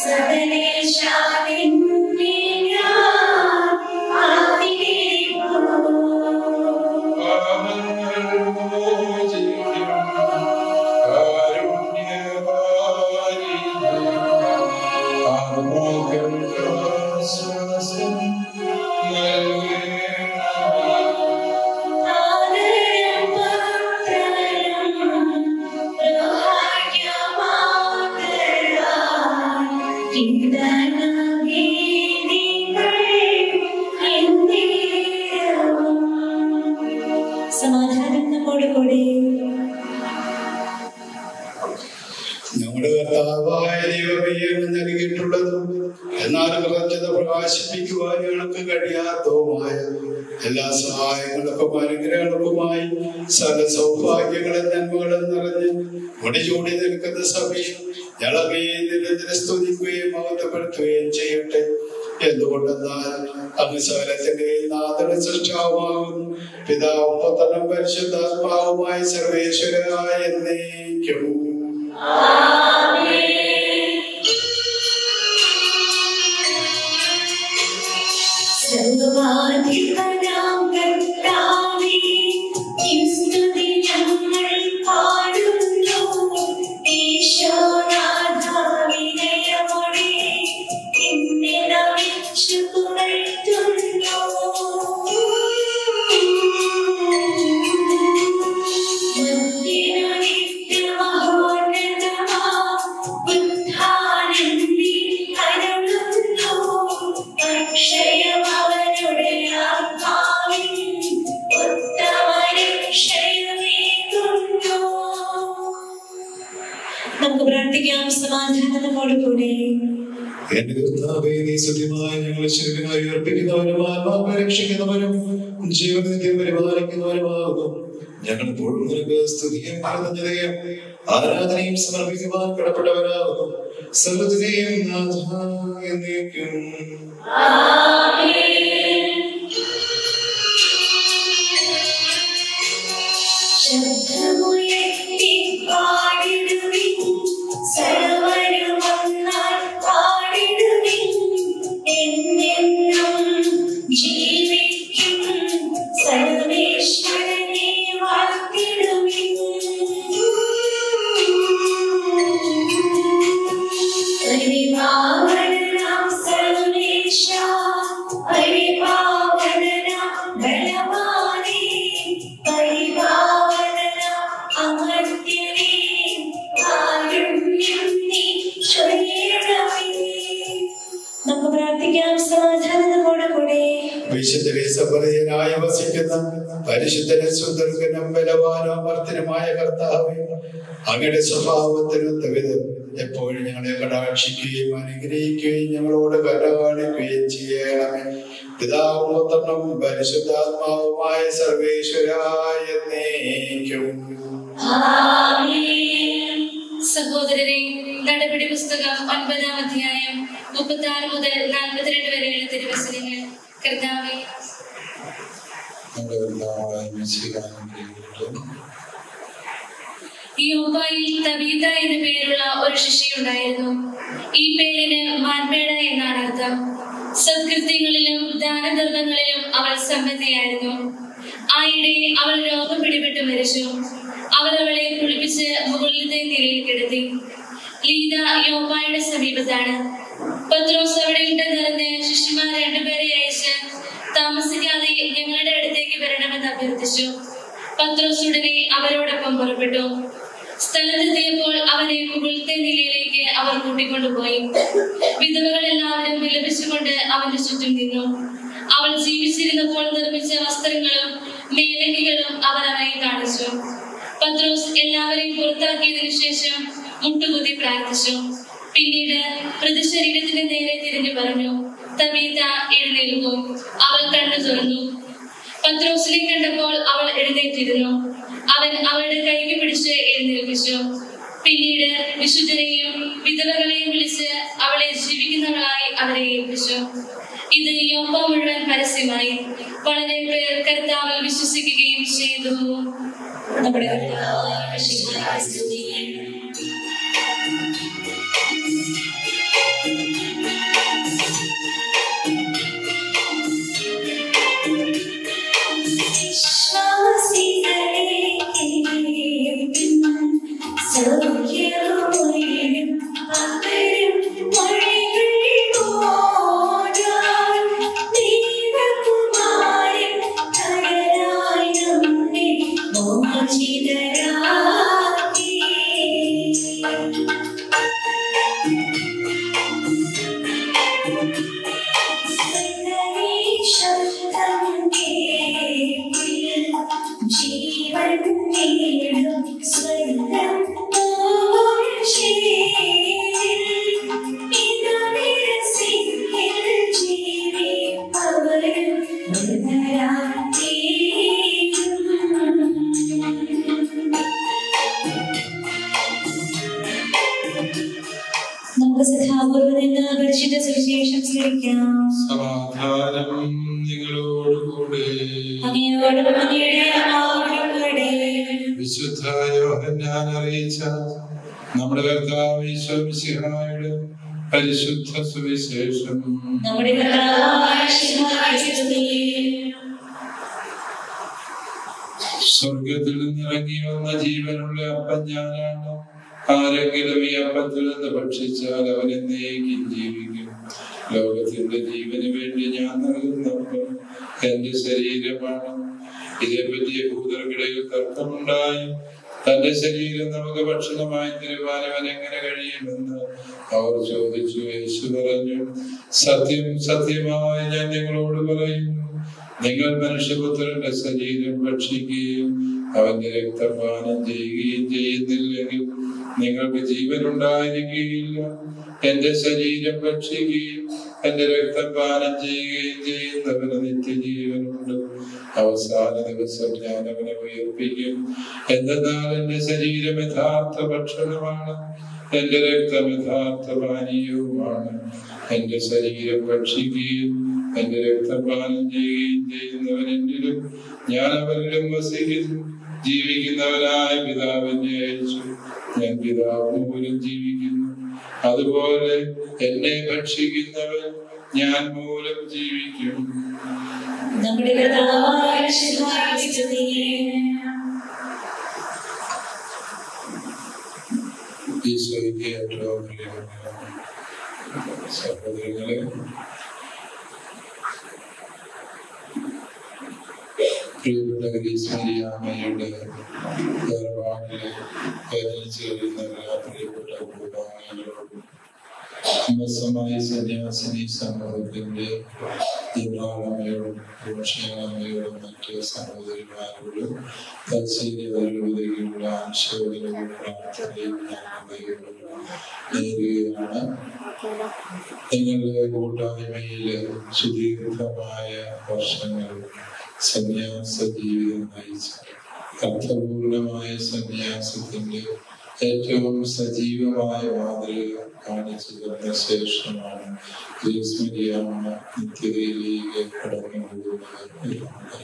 സകലേശാവിന്നെ ഞാൻ കാത്തിരിക്കുന്നു. പാപങ്ങൾ മോചിക്കും കാരുണ്യവാരിധി. ആത്മാക്കൾക്ക് ആശ്വാസം നൽകണമേ. ആദരം പുത്രനും രോഹാഗ്യമാതരായി ഇന്ദ്രനഗീതികൾ എന്നേരവും. സമാധാനം നമ്മോട് കൂടെ നമ്മുടെ കർത്താവായ ദൈവമേയാണ് നൽകിയിട്ടുള്ളതും എന്നാൽ പ്രപഞ്ചത്തെ പ്രകാശിപ്പിക്കുവാൻ ഞങ്ങൾക്ക് കഴിയാത്തതുമായ എല്ലാ സഹായങ്ങൾക്കും അനുഗ്രഹങ്ങൾക്കുമായി സകല സൗഭാഗ്യങ്ങളും നന്മകളും നിറഞ്ഞ് മുടിചൂടി നിൽക്കുന്ന സഭയിൽ ഞങ്ങളെ നിരന്തരം സ്തുതിക്കുകയും മഹത്വപ്പെടുത്തുകയും ചെയ്യട്ടെ എന്തുകൊണ്ടെന്നാൽ അങ്ങ് സകലത്തിന്റെ നാഥന സൃഷ്ടാവുമാകുന്നു പിതാവും പുത്രനും പരിശുദ്ധാത്മാവുമായ സർവേശ്വരായ എന്നേക്കും സർവാധിപനാം കർത്താവേ, നിൻ സ്തുതി ഞങ്ങൾ പാടുന്നു. ഈശോനാഥ വിനയമോടെ നിന്നെ നമിച്ചു പുകഴ്ത്തുന്നു. നമ്മോടുകൂടെ എന്റെ കർത്താവേ നീ സത്യമായി ഞങ്ങളെ ശരീരമായി അർപ്പിക്കുന്നവരും ആത്മാക്കളെ രക്ഷിക്കുന്നവരും ജീവനിത്യം പരിപാലിക്കുന്നവരുമാകുന്നു ഞങ്ങൾ എപ്പോഴും നിനക്ക് സ്തുതിയും കൃതജ്ഞതയും ആരാധനയും സമർപ്പിക്കുവാൻ കടപ്പെട്ടവരാകുന്നു സർവ്വതിനെയും നാഥ എന്നേക്കും ശബ്ദമുയർത്തി പാടിടുവിൻ സർവരും ഒന്നായി പാടിടുവിൻ എന്നെന്നും ജീവിക്കും സർവേശ്വരനെ വാഴ്ത്തിടുവിൻ പരിപാവനാം സർവേശ പരിപാവനാം ബലവാനേ പരിപാവനാം അമർത്യനേ കാരുണ്യം നീ ചൊരിയണമേ നമുക്ക് പ്രാർത്ഥിക്കാം സമാധാനം നമ്മോട് കൂടെ വിശുദ്ധരെ സബലയനായി വസിക്കുന്ന പരിശുദ്ധനെ സുന്ദരനും ബലവാനും അമർത്തനുമായ കർത്താവെ അങ്ങയുടെ സ്വഭാവത്തിനൊത്ത വിധം എപ്പോഴും ഞങ്ങളെ കടാക്ഷിക്കുകയും അനുഗ്രഹിക്കുകയും ഞങ്ങളോട് കല കാണിക്കുകയും ചെയ്യണമേ പിതാവും പുത്രനും പരിശുദ്ധാത്മാവുമായ സർവേശ്വരായ എന്നേക്കും ആമേൻ സഹോദരരെ നടപടി പുസ്തകം ഒൻപതാം അധ്യായം മുപ്പത്തി ആറ് മുതൽ നാൽപ്പത്തിരണ്ട് വരെയുള്ള തിരുവസനങ്ങൾ കർത്താവെ നമ്മുടെ കർത്താവായ മിശിഹായുടെ യോബായിൽ തബീത എന്നു പേരുള്ള ഒരു ശിഷ്യയുണ്ടായിരുന്നു ഈ പേരിന് മാൻപേട എന്നാണ് അർത്ഥം സത്കൃത്യങ്ങളിലും ദാനധർമ്മങ്ങളിലും അവൾ സമ്പന്നയായിരുന്നു ആയിടെ അവൾ രോഗം പിടിപെട്ട് മരിച്ചു അവർ അവളെ കുളിപ്പിച്ച് മുകളിലത്തെ നിലയിൽ കിടത്തി ലീത യോബായുടെ സമീപത്താണ് പത്രോസ് അവിടെ ഉണ്ടെന്നറിഞ്ഞ് ശിഷ്യന്മാർ രണ്ടുപേരെ അയച്ച് താമസിക്കാതെ ഞങ്ങളുടെ അടുത്തേക്ക് വരണമെന്ന് അഭ്യർത്ഥിച്ചു പത്രോസ് ഉടനെ അവരോടൊപ്പം പുറപ്പെട്ടു സ്ഥലത്തെത്തിയപ്പോൾ അവനെ മുകളിലത്തെ നിലയിലേക്ക് അവർ കൂട്ടിക്കൊണ്ടുപോയി വിധവകൾ എല്ലാവരും വിലപിച്ചുകൊണ്ട് അവന്റെ ചുറ്റും നിന്നു അവൾ ജീവിച്ചിരുന്നപ്പോൾ നിർമ്മിച്ച വസ്ത്രങ്ങളും മേലങ്കികളും അവർ അവനെ കാണിച്ചു പത്രോസ് എല്ലാവരെയും പുറത്താക്കിയതിനു ശേഷം മുട്ടുകുത്തി പ്രാർത്ഥിച്ചു പിന്നീട് പ്രതിശരീരത്തിന്റെ നേരെ തിരിഞ്ഞു പറഞ്ഞു തബീത എഴുന്നേൽക്കൂ അവൾ കണ്ണു തുറന്നു പത്രോസിനെ കണ്ടപ്പോൾ അവൾ എഴുന്നേറ്റിരുന്നു അവൻ അവളുടെ കൈക്ക് പിടിച്ച് എഴുന്നേൽപ്പിച്ചു പിന്നീട് വിശുദ്ധരെയും വിധവകളെയും വിളിച്ച് അവളെ ജീവിക്കുന്നവളായി അവരെ ഏൽപ്പിച്ചു ഇത് യോപ്പ മുഴുവൻ പരസ്യമായി വളരെ പേർ കർത്താവിൽ വിശ്വസിക്കുകയും ചെയ്തു നമ്മുടെ കർത്താവായ മിശിഹായെ സ്തുതിക്കുന്നു. ശ്വാസികളെ സൗഖ്യവും പകരും വഴികൾ ഓടാൻ ദൈവകുമാരൻ കരയായി നമ്മെ മോചിതരാക്കി ശബ്ദം കേൾവിൽ ജീവൻ നേടും സ്വന്തം നമുക്ക് സഖാപൂർവ്വം നിന്ന് പരിശുദ്ധ സുവിശേഷം സ്വീകരിക്കാം സമാധാനം നിങ്ങളോടുകൂടെ അങ്ങയോടും അങ്ങയുടെ ആത്മാവോടും കൂടെ വിശുദ്ധ യോഹന്നാൻ അറിയിച്ച നമ്മുടെ കർത്താവ് ഈശോമിശിഹായുടെ പരിശുദ്ധ സുവിശേഷം നമ്മുടെ കർത്താവായ ശിഹായ സ്തുതി. സ്വർഗത്തിൽ നിന്നിറങ്ങി വന്ന ജീവനുള്ള അപ്പം ഞാനാണ് ആരെങ്കിലും ഈ അപ്പത്തിൽ നിന്ന് ഭക്ഷിച്ചാൽ അവൻ എന്നേക്കും ജീവിക്കും ലോകത്തിന്റെ ജീവന് വേണ്ടി ഞാൻ നൽകുന്ന അപ്പം എന്റെ ശരീരമാണ് ഇതേപ്പറ്റി യഹൂദർക്കിടയിൽ തർക്കമുണ്ടായി തന്റെ ശരീരം നമുക്ക് ഭക്ഷണമായി തരുവാൻ അവൻ എങ്ങനെ കഴിയുമെന്ന് അവർ ചോദിച്ചു യേശു പറഞ്ഞു സത്യം സത്യമായി ഞാൻ നിങ്ങളോട് പറയുന്നു നിങ്ങൾ മനുഷ്യപുത്രന്റെ ശരീരം ഭക്ഷിക്കുകയും അവന്റെ രക്തപാനം ചെയ്യുകയും ചെയ്യുന്നില്ലെങ്കിൽ നിങ്ങൾക്ക് ജീവൻ ഉണ്ടായിരിക്കുകയില്ല എന്റെ ശരീരം ഭക്ഷിക്കുകയും എന്റെ രക്തം പാനം ചെയ്യുകയും ചെയ്യുന്നവന് നിത്യജീവനുണ്ട് അവസാന ദിവസം ഞാൻ അവനെ ഉയർപ്പിക്കും എന്തെന്നാൽ എന്റെ ശരീരം യഥാർത്ഥ ഭക്ഷണമാണ് എന്റെ രക്തം യഥാർത്ഥ പാനീയവുമാണ് എന്റെ ശരീരം ഭക്ഷിക്കുകയും എന്റെ രക്തം പാനം ചെയ്യുകയും ചെയ്യുന്നവൻ എന്നിലും ഞാൻ അവരിലും വസിക്കുന്നു ജീവിക്കുന്നവനായ പിതാവിനെ അയച്ചു ഞാൻ പിതാവ് മൂലം ജീവിക്കുന്നു അതുപോലെ എന്നെ ഭക്ഷിക്കുന്നവൻ ഞാൻ മൂലം ജീവിക്കും നമ്മുടെ കർത്താവായ യേശുവായ സ്തുതി. ഈശോയ്ക്ക് ഏറ്റവും പ്രിയപ്പെട്ട സഹോദരങ്ങളെ പ്രിയപ്പെട്ട ഗ്രീസ്മരിയാമ്മയുടെ വേർപാടില് വേദനിച്ച് കഴിയുന്ന എല്ലാ പ്രിയപ്പെട്ട കുടുംബാംഗങ്ങളോടും ദിവസമായി സന്യാസിനി സമൂഹത്തിന്റെ ജിബ്രാളമ്മയോടും ഭൂഷണമ്മയോടും മറ്റ് സഹോദരിമാരോടും തൽശ്ശേരി അതിരൂപതയ്ക്കുള്ള ആശോകനവും പ്രാർത്ഥനയും ഞാൻ നേരുകയാണ് നിങ്ങളുടെ കൂട്ടായ്മയില് സുദീർഘമായ വർഷങ്ങൾ സന്യാസ ജീവിതം നയിച്ച അർത്ഥപൂർണമായ സന്യാസത്തിന്റെ ഏറ്റവും സജീവമായ മാതൃക കാണിച്ചു തന്ന ശേഷമാണ് ഗ്രീസ്മരിയാമ്മ നിത്യതയിലേക്ക് കടന്നുപോകുന്നത്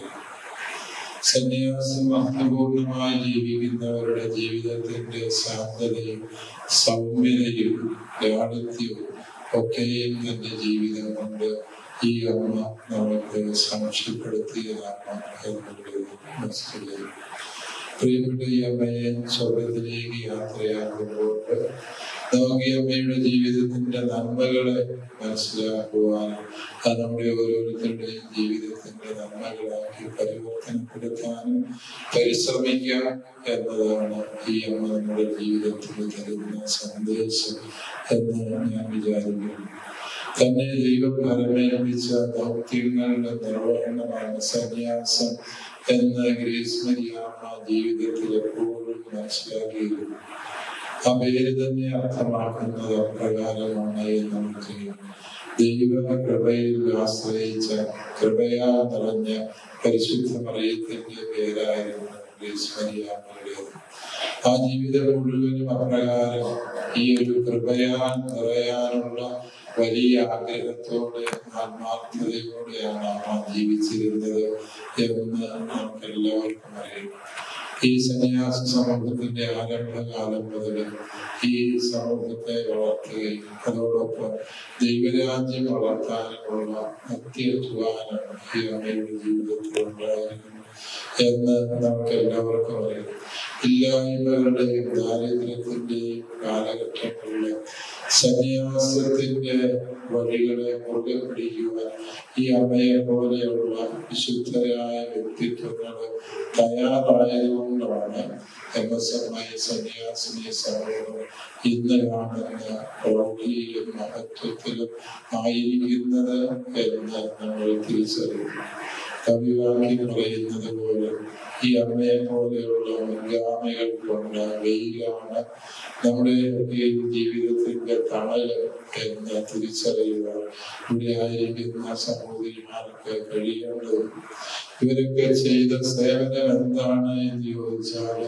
സന്യാസം അർത്ഥപൂർണമായി ജീവിക്കുന്നവരുടെ ജീവിതത്തിന്റെ ശാന്തതയും സൗമ്യതയും ലാളിത്യവും ഒക്കെയും തന്റെ ജീവിതം കൊണ്ട് ഈ അമ്മ നമുക്ക് സാക്ഷ്യപ്പെടുത്തിയതാണ് എന്നുള്ളത് വസ്തുതയും പ്രിയപ്പെട്ട ഈ അമ്മയെ സ്വർഗത്തിലേക്ക് യാത്രയാക്കുമ്പോൾ നമുക്ക് ഈ അമ്മയുടെ ജീവിതത്തിന്റെ നന്മകളെ മനസ്സിലാക്കുവാനും അത് നമ്മുടെ ഓരോരുത്തരുടെയും ജീവിതത്തിന്റെ നന്മകളാക്കി പരിവർത്തനപ്പെടുത്താനും പരിശ്രമിക്കാം എന്നതാണ് ഈ അമ്മ നമ്മുടെ ജീവിതത്തിൽ തരുന്ന സന്ദേശം എന്ന് ഞാൻ വിചാരിക്കുന്നു തന്നെ ദൈവം പരമേൽപ്പിച്ച ദൗത്യങ്ങളുടെ നിർവഹണമാണ് സന്യാസം എന്ന് ഗ്രേസ് മരിയാമ്മ ജീവിതത്തിൽ എപ്പോഴും മനസ്സിലാക്കിയിരുന്നു ആ പേര് തന്നെ അർത്ഥമാക്കുന്നത് അപ്രകാരമാണ് എന്ന് നമുക്കറിയാം ദൈവ കൃപയിൽ ആശ്രയിച്ച കൃപയാ നിറഞ്ഞ പരിശുദ്ധ മറിയത്തിന്റെ പേരായിരുന്നു ഗ്രേസ് മരിയാമ്മയുടേത് ആ ജീവിതം മുഴുവനും അപ്രകാരം ഈ ഒരു കൃപയാൽ നിറയാനുള്ള വലിയ ആഗ്രഹത്തോടെ ആത്മാർത്ഥതയോടെയാണ് അമ്മ ജീവിച്ചിരുന്നത് എന്ന് നമുക്ക് എല്ലാവർക്കും അറിയാം ഈ സന്യാസ സമൂഹത്തിന്റെ ആരംഭകാലം മുതൽ ഈ സമൂഹത്തെ വളർത്തുകയും അതോടൊപ്പം ദൈവരാജ്യം വളർത്താനുമുള്ള അത്യധ്വാനം ഈ അമ്മയുടെ ജീവിതത്തിൽ ഉണ്ടായിരുന്നു എന്ന് നമുക്ക് എല്ലാവർക്കും അറിയാം ഇല്ലായ്മകളുടെയും ദാരിദ്ര്യത്തിന്റെയും കാലഘട്ടങ്ങളില് സന്യാസത്തിന്റെ വഴികളെ മുറുകെ പിടിക്കുവാൻ ഈ അമ്മയെ പോലെയുള്ള വിശുദ്ധരായ വ്യക്തിത്വങ്ങൾ തയ്യാറായതുകൊണ്ടാണ് എം എസ് എം ഐ സന്യാസിനി സമൂഹം ഇന്ന് കാണുന്ന പ്രൗഢിയിലും മഹത്വത്തിലും ആയിരിക്കുന്നത് എന്ന് നമ്മൾ തിരിച്ചറിയുന്നു കവിവാക്യം പറയുന്നത് പോലെ ഈ അമ്മയെ പോലെയുള്ള മുൻഗാമികൾ കൊണ്ട് വെയിലാണ് നമ്മുടെ ഈ ജീവിതത്തിന്റെ തണല് എന്ന് തിരിച്ചറിയുക ഇവിടെ ആയിരിക്കുന്ന സഹോദരിമാർക്ക് കഴിയേണ്ടത് ഇവരൊക്കെ ചെയ്ത സേവനം എന്താണ് എന്ന് ചോദിച്ചാൽ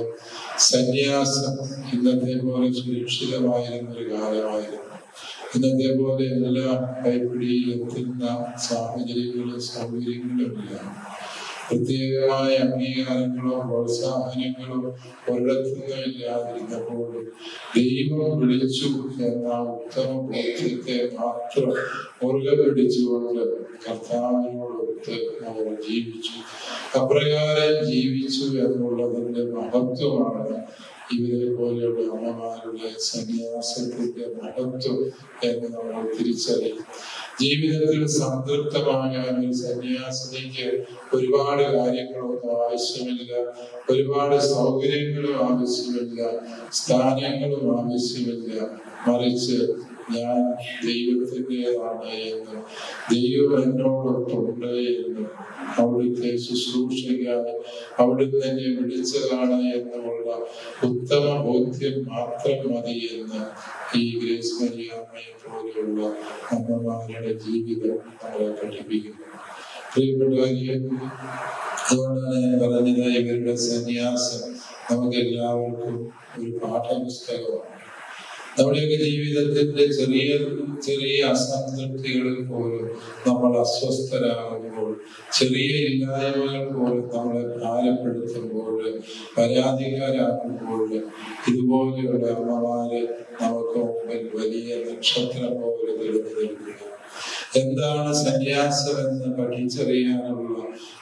സന്യാസം ഇന്നത്തെ പോലെ സുരക്ഷിതമായിരുന്ന ഒരു കാലമായിരുന്നു ഇന്നത്തെ പോലെ എല്ലാം കൈപ്പിടിയിൽ എത്തുന്ന സാഹചര്യങ്ങളും സൗകര്യങ്ങളും ഇല്ല പ്രത്യേകമായ അംഗീകാരങ്ങളോ പ്രോത്സാഹനങ്ങളോ ഒരിടത്തുനിന്നും ഇല്ലാതിരുന്നപ്പോഴും ദൈവം വിളിച്ചു എന്ന ഉത്തമ ബോധ്യത്തെ മാത്രം മുറുകെ പിടിച്ചുകൊണ്ട് കർത്താവിനോടൊത്ത് അവർ ജീവിച്ചു അപ്രകാരം ജീവിച്ചു എന്നുള്ളതിന്റെ മഹത്വമാണ് ഇവരെ പോലെയുള്ള അമ്മമാരുടെ സന്യാസത്തിന്റെ മഹത്വം എന്ന് നമ്മൾ തിരിച്ചറിയും ജീവിതത്തിൽ സംതൃപ്തമാകാൻ ഒരു സന്യാസിനിക്ക് ഒരുപാട് കാര്യങ്ങളൊന്നും ആവശ്യമില്ല ഒരുപാട് സൗകര്യങ്ങളും ആവശ്യമില്ല സ്ഥാനങ്ങളും ആവശ്യമില്ല മറിച്ച് ഞാൻ ദൈവത്തിൻ്റെതാണ് എന്ന് ദൈവം എന്നോടൊപ്പുണ്ട് എന്ന് അവിടുത്തെ ശുശ്രൂഷയ്ക്കായി അവിടുന്ന് എന്നെ വിളിച്ചതാണ് എന്നുള്ള ഉത്തമ ബോധ്യം മാത്രം മതി എന്ന് ഈ ഗ്രേസ് മരിയാമ്മയെ പോലെയുള്ള അമ്മമാരുടെ ജീവിതം നമ്മളെ പഠിപ്പിക്കുന്നു പ്രിയപ്പെട്ടവരെ അതുകൊണ്ടാണ് ഞാൻ പറഞ്ഞത് ഇവരുടെ സന്യാസം നമുക്ക് എല്ലാവർക്കും ഒരു പാഠപുസ്തകമാണ് നമ്മുടെയൊക്കെ ജീവിതത്തിന്റെ ചെറിയ ചെറിയ അസംതൃപ്തികളിൽ പോലും നമ്മൾ അസ്വസ്ഥരാകുമ്പോൾ ചെറിയ ഇല്ലായ്മകൾ പോലും നമ്മളെ ഭാരപ്പെടുത്തുമ്പോൾ പരാതിക്കാരാകുമ്പോൾ ഇതുപോലെയുള്ള അമ്മമാര് നമുക്ക് മുമ്പിൽ വലിയ നക്ഷത്രം പോലെ തെളിഞ്ഞു നിൽക്കുക എന്താണ് സന്യാസം എന്ന് പഠിച്ചറിയാനുള്ള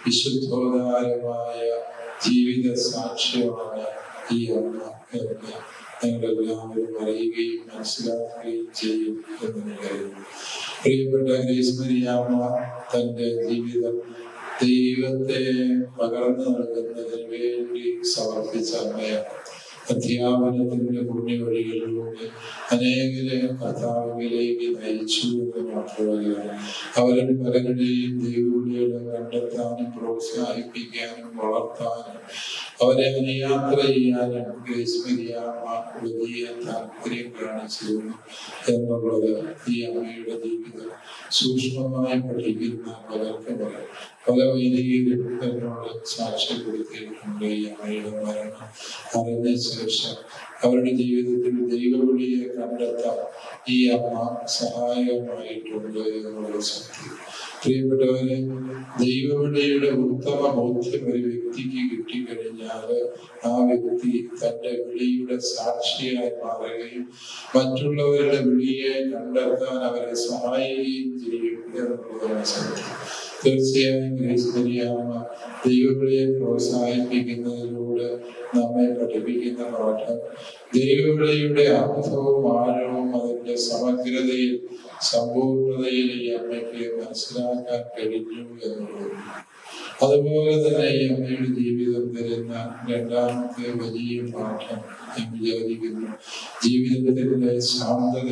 വിശുദ്ധോദാരമായ ജീവിത സാക്ഷ്യമാണ് ഈ അമ്മ എന്ന് ഞങ്ങളെല്ലാവരും അറിയുകയും മനസ്സിലാക്കുകയും ചെയ്യും എന്ന് എനിക്കറിയുന്നു പ്രിയപ്പെട്ട ഗ്രീസ്മരിയാമ്മ തന്റെ ജീവിതം ദൈവത്തെ പകർന്നു നൽകുന്നതിന് വേണ്ടി സമർപ്പിച്ച അമ്മയാണ് അധ്യാപനത്തിന്റെ പുണ്യവഴികളിലൂടെ അനേകരെ കർത്താവിലേക്ക് നയിച്ചു എന്ന് മാത്രമല്ല അവരുടെ പലരുടെയും ദൈവവിളികളെ കണ്ടെത്താനും പ്രോത്സാഹിപ്പിക്കാനും വളർത്താനും അവരെ അനുയാത്ര ചെയ്യാനും ഗ്രേസ്മരിയാമ്മ വലിയ താല്പര്യം കാണിച്ചിരുന്നു എന്നുള്ളത് ഈ അമ്മയുടെ ജീവിതം സൂക്ഷ്മമായി പഠിക്കുന്ന പലർക്കും പറയാം പല വൈദികരും എന്നോട് സാക്ഷ്യപ്പെടുത്തിയിട്ടുണ്ട് ഈ അമ്മയുടെ മരണം അറിഞ്ഞ ശേഷം അവരുടെ ജീവിതത്തിൽ ദൈവവിളിയെ കണ്ടെത്താൻ ഈ അമ്മ സഹായകമായിട്ടുണ്ട് എന്നുള്ള സത്യം പ്രിയപ്പെട്ടവരെ ദൈവവിളിയുടെ ഉത്തമ ബോധ്യം ഒരു വ്യക്തിക്ക് കിട്ടിക്കഴിഞ്ഞാൽ ആ വ്യക്തി തന്റെ വിളിയുടെ സാക്ഷിയായി മാറുകയും മറ്റുള്ളവരുടെ വിളിയെ കണ്ടെത്താൻ അവരെ സഹായിക്കുകയും ചെയ്യും എന്നുള്ളതാണ് സത്യം തീർച്ചയായും ഗ്രേസ്മരിയാമ്മ ദൈവവിളിയെ പ്രോത്സാഹിപ്പിക്കുന്നതിലൂടെ നമ്മെ പഠിപ്പിക്കുന്ന പാഠം ദൈവവിളിയുടെ അർത്ഥവും ആഴവും അതിന്റെ സമഗ്രതയിൽ സമ്പൂർണതയിൽ ഈ അമ്മയ്ക്ക് മനസ്സിലാക്കാൻ കഴിഞ്ഞു എന്നുള്ളത് അതുപോലെ തന്നെ ഈ അമ്മയുടെ ജീവിതം തരുന്ന രണ്ടാമത്തെ വലിയ പാഠം ഞാൻ വിചാരിക്കുന്നു ജീവിതത്തിന്റെ ശാന്തത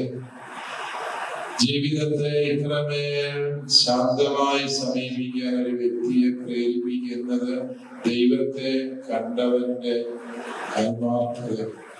ജീവിതത്തെ ഇത്രമേൽ ശാന്തമായി സമീപിക്കാൻ ഒരു വ്യക്തിയെ പ്രേരിപ്പിക്കുന്നത് ദൈവത്തെ കണ്ടവന്റെ ആത്മാർത്ഥത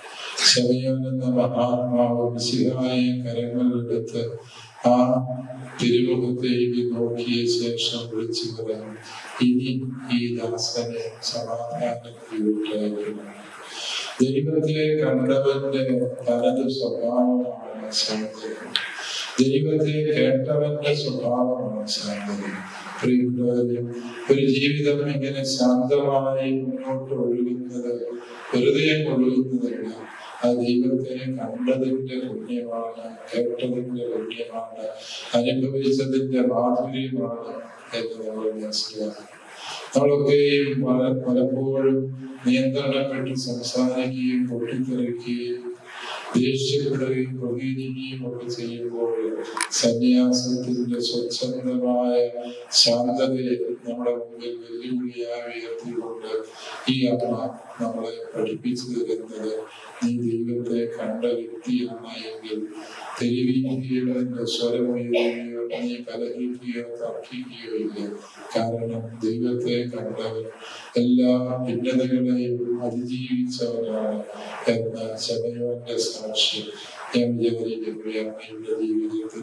ശമയോൻ എന്ന മഹാത്മാവ് മിശിഹായ കരങ്ങളിലെടുത്ത് ആ തിരുമുഖത്തേക്ക് നോക്കിയ ശേഷം വിളിച്ചു പറഞ്ഞു ഇനി ഈ ദാസനെ സമാധാനത്തിൽ വിട്ടയക്കണം ദൈവത്തെ കണ്ടവന്റെ തനത് സ്വഭാവമാണ് ശാന്തത ദൈവത്തെ കേട്ടവന്റെ സ്വഭാവമാണ് ശാന്തത പ്രിയപ്പെട്ടവരെ ഒരു ജീവിതം ഇങ്ങനെ ശാന്തമായി മുന്നോട്ട് ഒഴുകുന്നത് വെറുതെ ഒഴുകുന്നതല്ല ആ ദൈവത്തെ കണ്ടതിന്റെ പുണ്യമാണ് കേട്ടതിന്റെ പുണ്യമാണ് അനുഭവിച്ചതിന്റെ മാധുര്യമാണ് എന്ന് നമ്മൾ മനസ്സിലാക്കണം നമ്മളൊക്കെയും പല പലപ്പോഴും നിയന്ത്രണപ്പെട്ട് സംസാരിക്കുകയും പൊട്ടിത്തെറിക്കുകയും ദേഷ്യപ്പെടുകയും പ്രകീതിക്കുകയും ഒക്കെ ചെയ്യുമ്പോൾ സന്യാസത്തിന്റെ സ്വച്ഛന്തമായ ശാന്തതയെ നമ്മുടെ മുമ്പിൽ വെല്ലുവിളിയായി ഉയർത്തിക്കൊണ്ട് ഈ അമ്മ നമ്മളെ പഠിപ്പിച്ചു തരുന്നത് നീ ദൈവത്തെ കണ്ട വ്യക്തിയാണ് എങ്കിൽ തെരുവിക്കുകയോ നിന്റെ സ്വരമുയരുകയോ നീ കലഹിക്കുകയോ തർക്കിക്കുകയോ ഇല്ല കാരണം ദൈവത്തെ കണ്ടവൻ എല്ലാ ഭിന്നതകളെയും അതിജീവിച്ചവനാണ് എന്ന ശമയോന്റെ സാക്ഷ്യം ഞാൻ വിചാരിക്കുന്നു ഈ അമ്മയുടെ ജീവിതത്തിൽ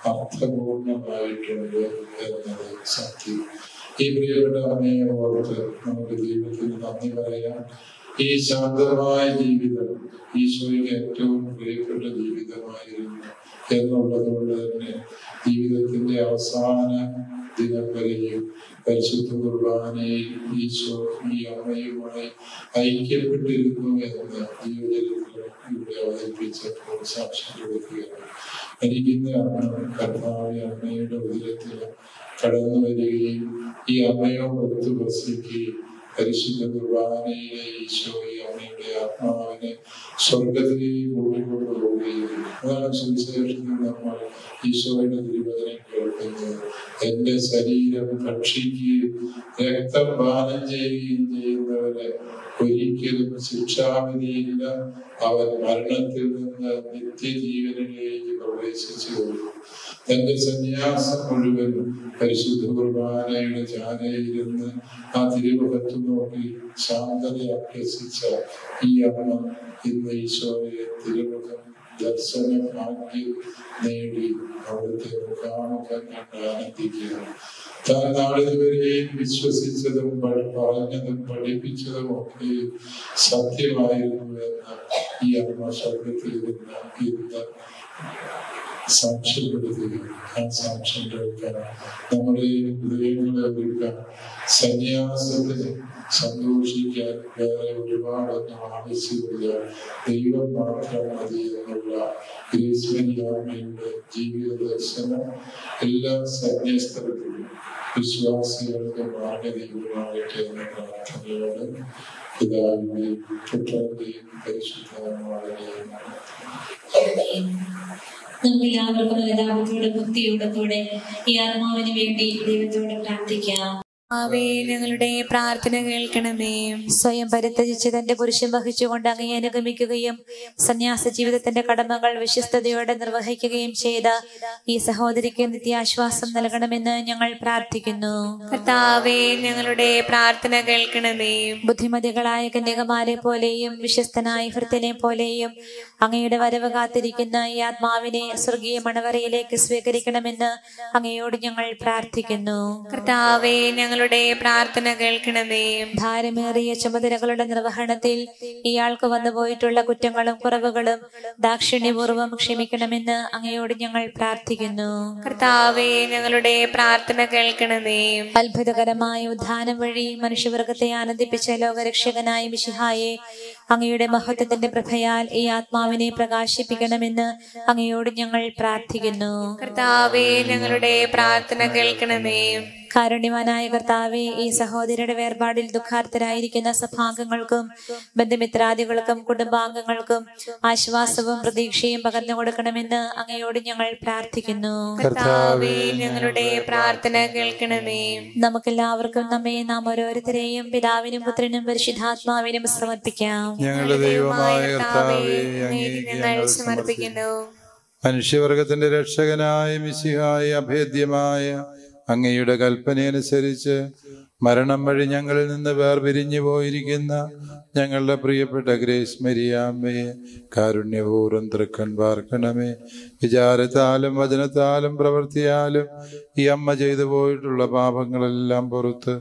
അർത്ഥപൂർണമായിട്ടുണ്ട് എന്നത് സത്യം ഈ പ്രിയപ്പെട്ട അമ്മയെ ഓർത്ത് നമുക്ക് ദൈവത്തിന് നന്ദി പറയാം ഈ ശാന്തമായ ജീവിതം ഈശോയ്ക്ക് ഏറ്റവും പ്രിയപ്പെട്ട ജീവിതമായിരുന്നു എന്നുള്ളത് കൊണ്ട് തന്നെ ജീവിതത്തിന്റെ അവസാന ദിനം വരെയും പരിശുദ്ധ കുർബാനയിൽ ഈശോ ഈ അമ്മയുമായി ഐക്യപ്പെട്ടിരുന്നു എന്ന് ജീവചരിത്രം ഇവിടെ അവതരിപ്പിച്ചപ്പോൾ സാക്ഷ്യം കൊടുക്കുകയാണ് മരിക്കുന്ന അമ്മ കർത്താവ് അമ്മയുടെ ഉദരത്തിൽ കടന്നു വരികയും ഈ അമ്മയോടൊത്ത് വസിക്കുകയും പരിശുദ്ധ കുർബാനയിലെ ഈശോയെ അമ്മയുടെ ആത്മാവിനെ സ്വർഗത്തിലേക്ക് കൂട്ടിക്കൊണ്ടുപോവുകയും അതാണ് സുവിശേഷത്തിൽ നമ്മൾ ഈശോയുടെ തിരുവചനം കേൾക്കുന്നത് എന്റെ ശരീരം ഭക്ഷിക്കുകയും രക്തം പാനം ചെയ്യുകയും ചെയ്യുന്നവരെ ഒരിക്കലും ശിക്ഷാവിധിയില്ല അവൻ മരണത്തിൽ നിന്ന് നിത്യജീവനിലേക്ക് പ്രവേശിച്ചു കൊള്ളും തന്റെ സന്യാസം മുഴുവൻ പരിശുദ്ധ കുർബാനയുടെ ചാരയിരുന്ന് ആ തിരുമുഖത്ത് നോക്കി ശാന്തത അഭ്യസിച്ച ഈ അമ്മ ഇന്ന് ഈശോയെ തിരുമുഖം ദർശന ഭാഗ്യം നേടി അവിടുത്തെ മുഖാമുഖം കണ്ട് ആനന്ദിക്കുകയാണ് താൻ നാളിതുവരെയും വിശ്വസിച്ചതും പഠി- പറഞ്ഞതും പഠിപ്പിച്ചതും ഒക്കെ സത്യമായിരുന്നു എന്ന് ഈ അമ്മ ശബ്ദത്തിൽ നിന്ന് ഇന്ന് സാക്ഷ്യപ്പെടുത്തുകയും ആ സാക്ഷ്യം കേൾക്കാൻ നമ്മുടെ ഹൃദയങ്ങളെ ഒരുക്കാൻ സന്യാസത്തിന് സന്തോഷിക്കാൻ വേറെ ഒരുപാടൊന്നും ആവശ്യമില്ല ദൈവം മാത്രം മതി എന്നുള്ള ഗ്രീസ്മരിയാമയുടെ ജീവിത ദർശനം എല്ലാ സന്യസ്തർക്കും വിശ്വാസികൾക്ക് മാർഗദൈവമാകട്ടെ എന്ന പ്രാർത്ഥനയോടെ പിതാവിന്റെയും പുത്രന്റെയും പരിശുദ്ധമാരുടെയും നമുക്ക് എല്ലാവർക്കും യഥാർത്ഥത്തോടെ ഭക്തിയോടെ കൂടെ ഈ ആത്മാവിന് വേണ്ടി ദൈവത്തോട് പ്രാർത്ഥിക്കാം ആവേ ഞങ്ങളുടെ പ്രാർത്ഥന കേൾക്കണമേ സ്വയം പരിത്യജിച്ച് തന്റെ പുരുഷൻ വഹിച്ചുകൊണ്ട് അങ്ങേ അനുഗമിക്കുകയും സന്യാസ ജീവിതത്തിന്റെ കടമകൾ വിശ്വസ്തയോടെ നിർവഹിക്കുകയും ചെയ്ത ഈ സഹോദരിക്ക് നിത്യാശ്വാസം നൽകണമെന്ന് ഞങ്ങൾ പ്രാർത്ഥിക്കുന്നു കർത്താവേ ഞങ്ങളുടെ പ്രാർത്ഥന കേൾക്കണമേ ബുദ്ധിമതികളായ കന്യകമാരെ പോലെയും വിശ്വസ്തനായ ഭൃത്യനെ പോലെയും അങ്ങയുടെ വരവ് കാത്തിരിക്കുന്ന ഈ ആത്മാവിനെ സ്വർഗീയ മണവറയിലേക്ക് സ്വീകരിക്കണമെന്ന് അങ്ങയോട് ഞങ്ങൾ പ്രാർത്ഥിക്കുന്നു കർത്താവേ ഞങ്ങളുടെ പ്രാർത്ഥന കേൾക്കണമേ ഭാരമേറിയ ചുമതലകളുടെ നിർവഹണത്തിൽ ഇയാൾക്ക് വന്നുപോയിട്ടുള്ള കുറ്റങ്ങളും കുറവുകളും ദാക്ഷിണ്യപൂർവ്വം ക്ഷമിക്കണമെന്ന് അങ്ങയോട് ഞങ്ങൾ പ്രാർത്ഥിക്കുന്നു കർത്താവേ ഞങ്ങളുടെ പ്രാർത്ഥന കേൾക്കണമേ അത്ഭുതകരമായ ഉദ്ധാനം വഴി മനുഷ്യവർഗത്തെ ആനന്ദിപ്പിച്ച ലോകരക്ഷകനായ മിശിഹായെ അങ്ങയുടെ മഹത്വത്തിന്റെ പ്രഭയാൽ ഈ ആത്മാവിനെ പ്രകാശിപ്പിക്കണമെന്ന് അങ്ങയോട് ഞങ്ങൾ പ്രാർത്ഥിക്കുന്നു കർത്താവേ ഞങ്ങളുടെ പ്രാർത്ഥന കേൾക്കണമേ കാരുണ്യവാനായ കർത്താവെ ഈ സഹോദരിയുടെ വേർപാടിൽ ദുഃഖാർത്ഥരായിരിക്കുന്ന സഭാംഗങ്ങൾക്കും ബന്ധുമിത്രാദികൾക്കും കുടുംബാംഗങ്ങൾക്കും ആശ്വാസവും പ്രതീക്ഷയും പകർന്നു കൊടുക്കണമെന്ന് അങ്ങയോട് ഞങ്ങൾ പ്രാർത്ഥിക്കുന്നു കർത്താവേ ഞങ്ങളുടെ പ്രാർത്ഥന കേൾക്കണമേ നമുക്കെല്ലാവർക്കും നമ്മെ നാം ഓരോരുത്തരെയും പിതാവിനും പുത്രനും പരിശുദ്ധാത്മാവിനും സമർപ്പിക്കാം ഞങ്ങളുടെ ദൈവമായ കർത്താവേ അങ്ങേക്ക് ഞങ്ങൾ സമർപ്പിക്കുന്നു മനുഷ്യവർഗത്തിന്റെ രക്ഷകനായ മിശിഹായ അഭേദ്യമായ അങ്ങയുടെ കൽപ്പനയനുസരിച്ച് മരണം വഴി ഞങ്ങളിൽ നിന്ന് വേർപിരിഞ്ഞു പോയിരിക്കുന്ന ഞങ്ങളുടെ പ്രിയപ്പെട്ട ഗ്രേസ് മരിയാമ്മയെ കാരുണ്യപൂർവ്വം തൃക്കൺ പാർക്കണമേ വിചാരത്താലും വചനത്താലും പ്രവൃത്തിയാലും ഈ അമ്മ ചെയ്തു പോയിട്ടുള്ള പാപങ്ങളെല്ലാം പുറത്ത്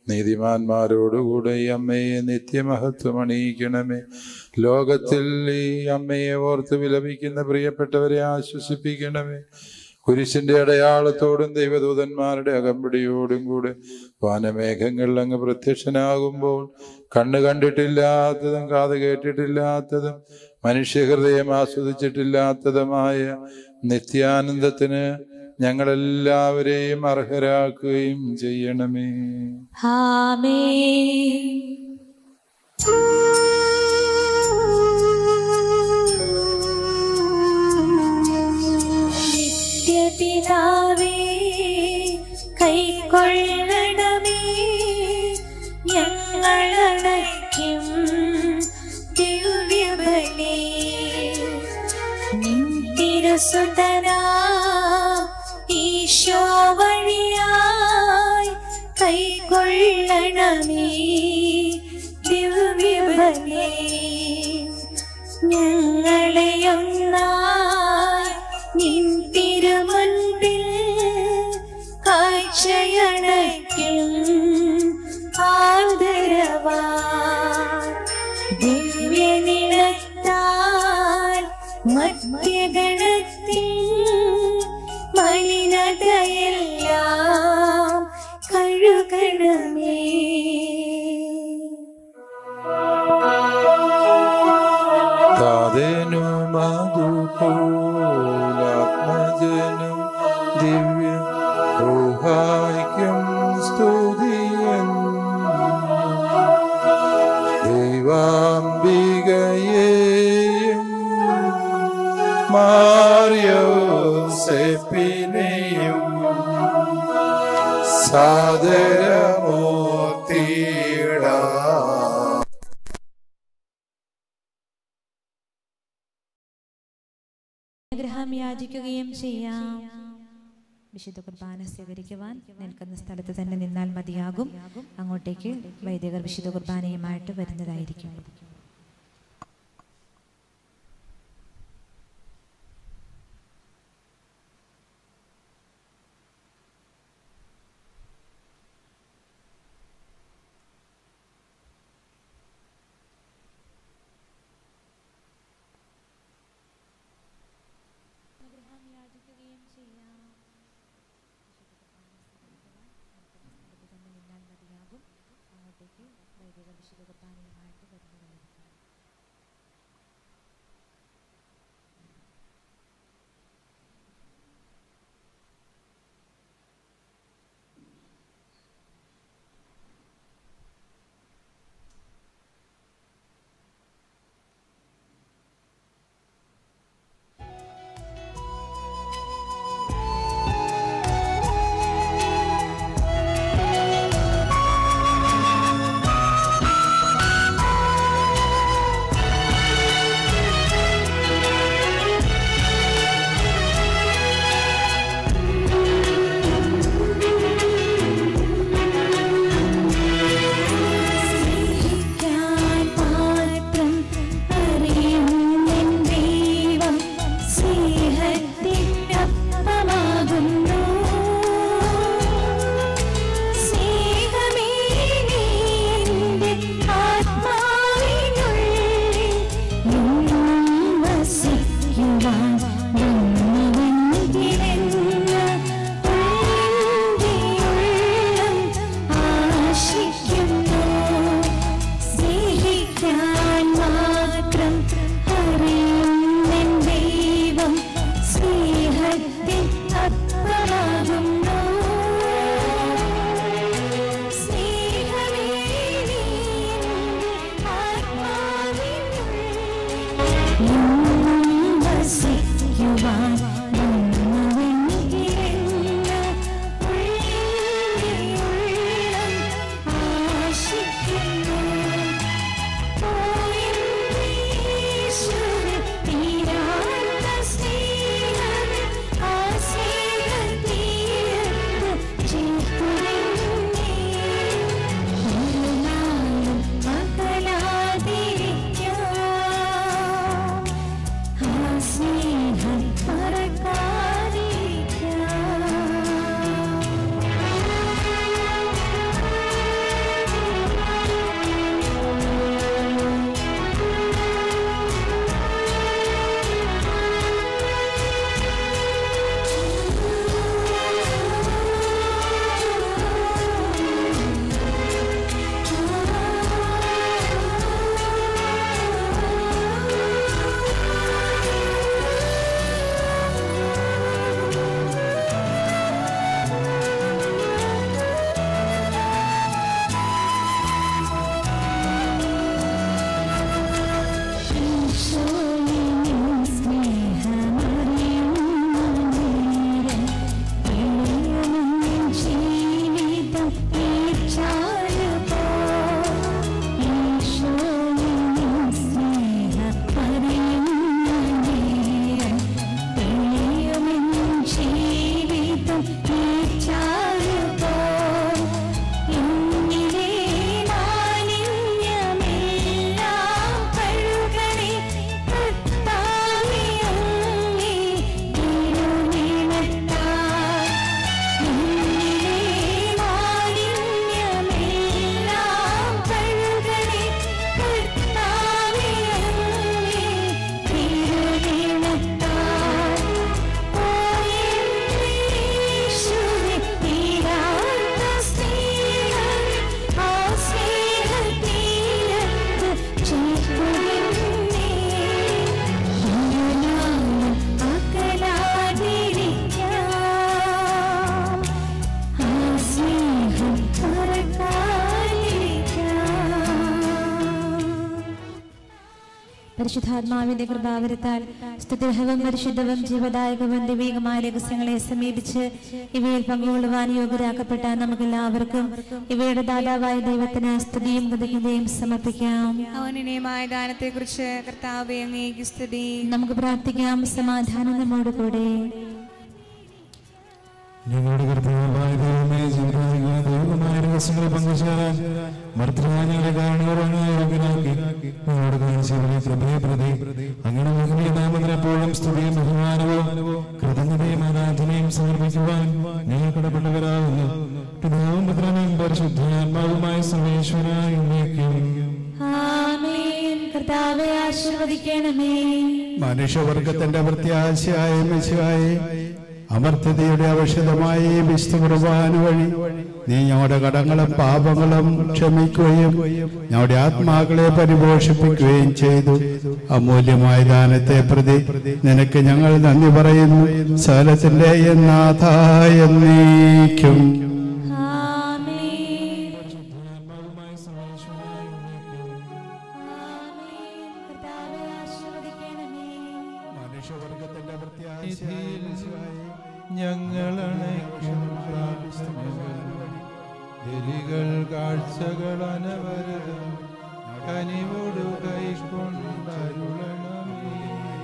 നീതിമാന്മാരോടുകൂടെ ഈ അമ്മയെ നിത്യമഹത്വം അണിയിക്കണമേ ലോകത്തിൽ ഈ അമ്മയെ ഓർത്ത് വിലപിക്കുന്ന പ്രിയപ്പെട്ടവരെ ആശ്വസിപ്പിക്കണമേ കുരിശിന്റെ അടയാളത്തോടും ദൈവദൂതന്മാരുടെ അകമ്പടിയോടും കൂടെ വാനമേഘങ്ങളിൽ അങ്ങ് പ്രത്യക്ഷനാകുമ്പോൾ കണ്ണ് കണ്ടിട്ടില്ലാത്തതും കാത് കേട്ടിട്ടില്ലാത്തതും മനുഷ്യഹൃദയം ആസ്വദിച്ചിട്ടില്ലാത്തതുമായ നിത്യാനന്ദത്തിന് ഞങ്ങളെല്ലാവരെയും അർഹരാക്കുകയും ചെയ്യണമേ ആമേ നിത്യപിതാവേ കൈക്കൊള്ളണമേ ഞങ്ങളണയ്ക്കും ദിവ്യബലി നിൻ തിരുസുതനാ ഈശോ വഴിയായി കൈക്കൊള്ളണമേ ദിവ്യബലി ഞങ്ങളെ ഒന്നായി നിൻ തിരുമുൻപിൽ കാഴ്ചയണയ്ക്കും ആദരവാ ദിവ്യനിളത്താൽ മധ്യഗണത്തിൽ മലിനതയെല്ലാം കഴുകണമേ താതേനും അതുപോലാത്മജനും ദിവ്യ റൂഹായിക്കും സ്തുതിയെന്നും മാറിയോസെപ്പിനെയും സാദരമൂർത്തിയിടാം അനുഗ്രഹം യാചിക്കുകയും ചെയ്യാം വിശുദ്ധ കുർബാന സ്വീകരിക്കുവാൻ നിൽക്കുന്ന സ്ഥലത്ത് തന്നെ നിന്നാൽ മതിയാകും അങ്ങോട്ടേക്ക് വൈദികർ വിശുദ്ധ കുർബാനയുമായിട്ട് വരുന്നതായിരിക്കും പരിശുദ്ധാത്മാവിന്റെ കൃപാവരത്താൽ സ്തുതിർഹവും പരിശുദ്ധവും ജീവദായകവും ദൈവികമായ രഹസ്യങ്ങളെ സമീപിച്ച് ഇവയിൽ പങ്കുകൊള്ളുവാൻ യോഗ്യരാക്കപ്പെട്ട നമുക്കെല്ലാവർക്കും ഇവയുടെ ദാതാവായ ദൈവത്തിന് സ്തുതിയും കൃതജ്ഞതയും സമർപ്പിക്കാം അവനിനയമായ ദാനത്തെക്കുറിച്ച് കർത്താവെ അങ്ങേക്ക് സ്തുതി നമുക്ക് പ്രാർത്ഥിക്കാം സമാധാനം നമ്മോടുകൂടെ ഞങ്ങളുടെ കർത്താവായ ദൈവമേ ജീവിക്കുന്ന ദൈവമായ രഹസ്യങ്ങളെ പങ്കുചേരാൻ മർദ്ദരാജയുടെ കാരണവരങ്ങാക്കി ഞങ്ങളുടെ കാണിച്ചവരെ പ്രഭയെ പ്രതി അങ്ങനെ മകന്റെ നാമത്തിൽ എപ്പോഴും സ്തുതിയും ബഹുമാനവും കൃതജ്ഞതയും ആരാധനയും സമർപ്പിക്കുവാൻ ഞങ്ങൾ കടപ്പെട്ടവരാകുന്നു പിതാവും പുത്രനും പരിശുദ്ധാത്മാവുമായ സർവേശ്വരായി എന്നേക്കും ആമേൻ കർത്താവെ ആശീർവദിക്കണമേ മനുഷ്യവർഗത്തിന്റെ പ്രത്യാശയായ മെസ്സിയായി അമർത്യതയുടെ ഔഷധമായി വിശുദ്ധ കുർബാന വഴി നീ ഞങ്ങളുടെ കടങ്ങളും പാപങ്ങളും ക്ഷമിക്കുകയും ഞങ്ങളുടെ ആത്മാക്കളെ പരിപോഷിപ്പിക്കുകയും ചെയ്തു അമൂല്യമായ ദാനത്തെ പ്രതി നിനക്ക് ഞങ്ങൾ നന്ദി പറയുന്നു സകലത്തിന്റെ നാഥായ നീക്കും മനുഷ്യവർഗത്തിന്റെ ഞങ്ങളണയ്ക്കും പ്രാർത്ഥനകൾ ബലികൾ കാഴ്ചകൾ അനവരതം കനിവോടു കൈക്കൊണ്ടരുളണമേ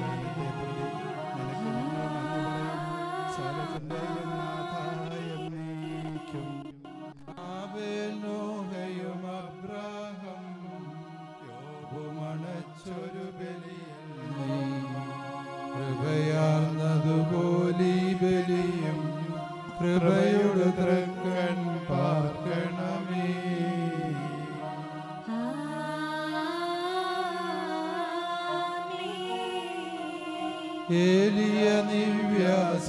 ആബേൽ നോഹയും അബ്രാഹം യോബുമണച്ചൊരു ബലിയല്ലേ കൃപയാർന്നതുപോലെ ഈ ബലിയും കൃപയുടെ തൃക്കൺ പാർക്കണമേ ഏലിയ നിവ്യ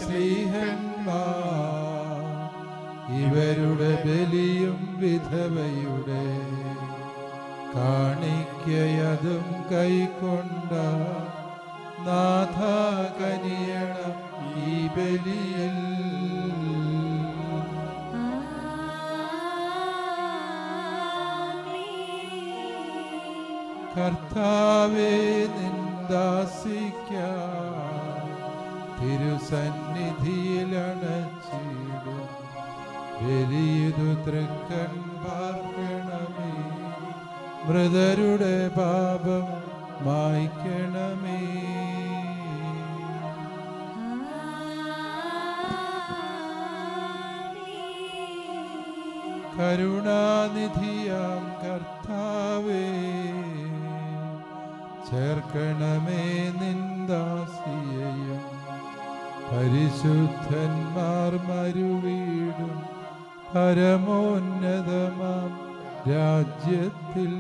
സ്ലീഹന്മാർ ഇവരുടെ ബലിയും വിധവയുടെ കാണിക്കയതും കൈക്കൊണ്ട നാഥ കനിയണം ഈ ബലിയിൽ കർത്താവേ നിന്ദാസിക്ക തിരുസന്നിധിയിലണച്ചിടും ബലിയതു തൃക്കൺ പാർക്കണമേ മൃതരുടെ പാപം മായ്ക്കണമേ കരുണാനിധിയാം കർത്താവേ ചേർക്കണമേ നിന്ദാസിയെയും പരിശുദ്ധന്മാർ മരുവീടും പരമോന്നതമാം രാജ്യത്തിൽ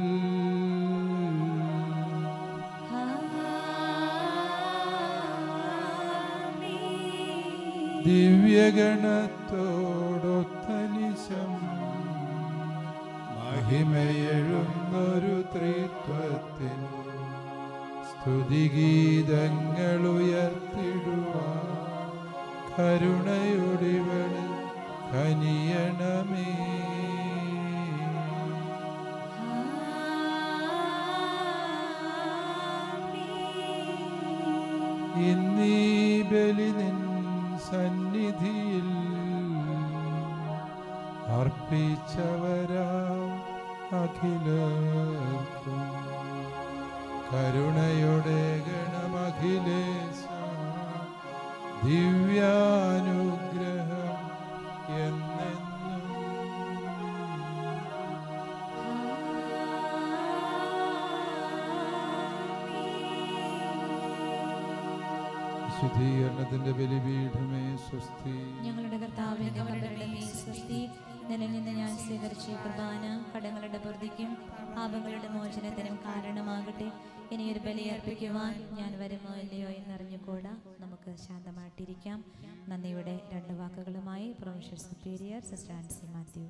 ദിവ്യഗണത്തോടൊത്തനിശം മഹിമയെഴുന്നൊരു ത്രിത്വത്തിൽ സ്തുതിഗീതങ്ങൾ ഉയർത്തിടുവാൻ കരുണയൊടിവള് കനിയണമേ ഇന്നീ ബലി നിൻ സന്നിധിയിൽ അർപ്പിച്ചവരാ അഖിലർക്കും കരുണയുടെ ഗണമഖിലേശ ദിവ്യാനുഗ്രഹം എന്നെന്നും ശുദ്ധീകരണത്തിന്റെ ബലിപീഠമേ സ്വസ്തി ഞങ്ങളുടെ കർത്താവിന്റെ കബറിടമേ സ്വസ്തി നിന്നിൽ നിന്ന് ഞാൻ സ്വീകരിച്ച ഈ കുർബാന കടങ്ങളുടെ പൂർത്തിക്കും പാപങ്ങളുടെ മോചനത്തിനും കാരണമാകട്ടെ ഇനിയൊരു ബലി അർപ്പിക്കുവാൻ ഞാൻ വരുമോ ഇല്ലയോ എന്നറിഞ്ഞുകൂടാ നമുക്ക് ശാന്തമായിട്ടിരിക്കാം നന്ദിയുടെ രണ്ട് വാക്കുകളുമായി professional superior sister Ancy Mathew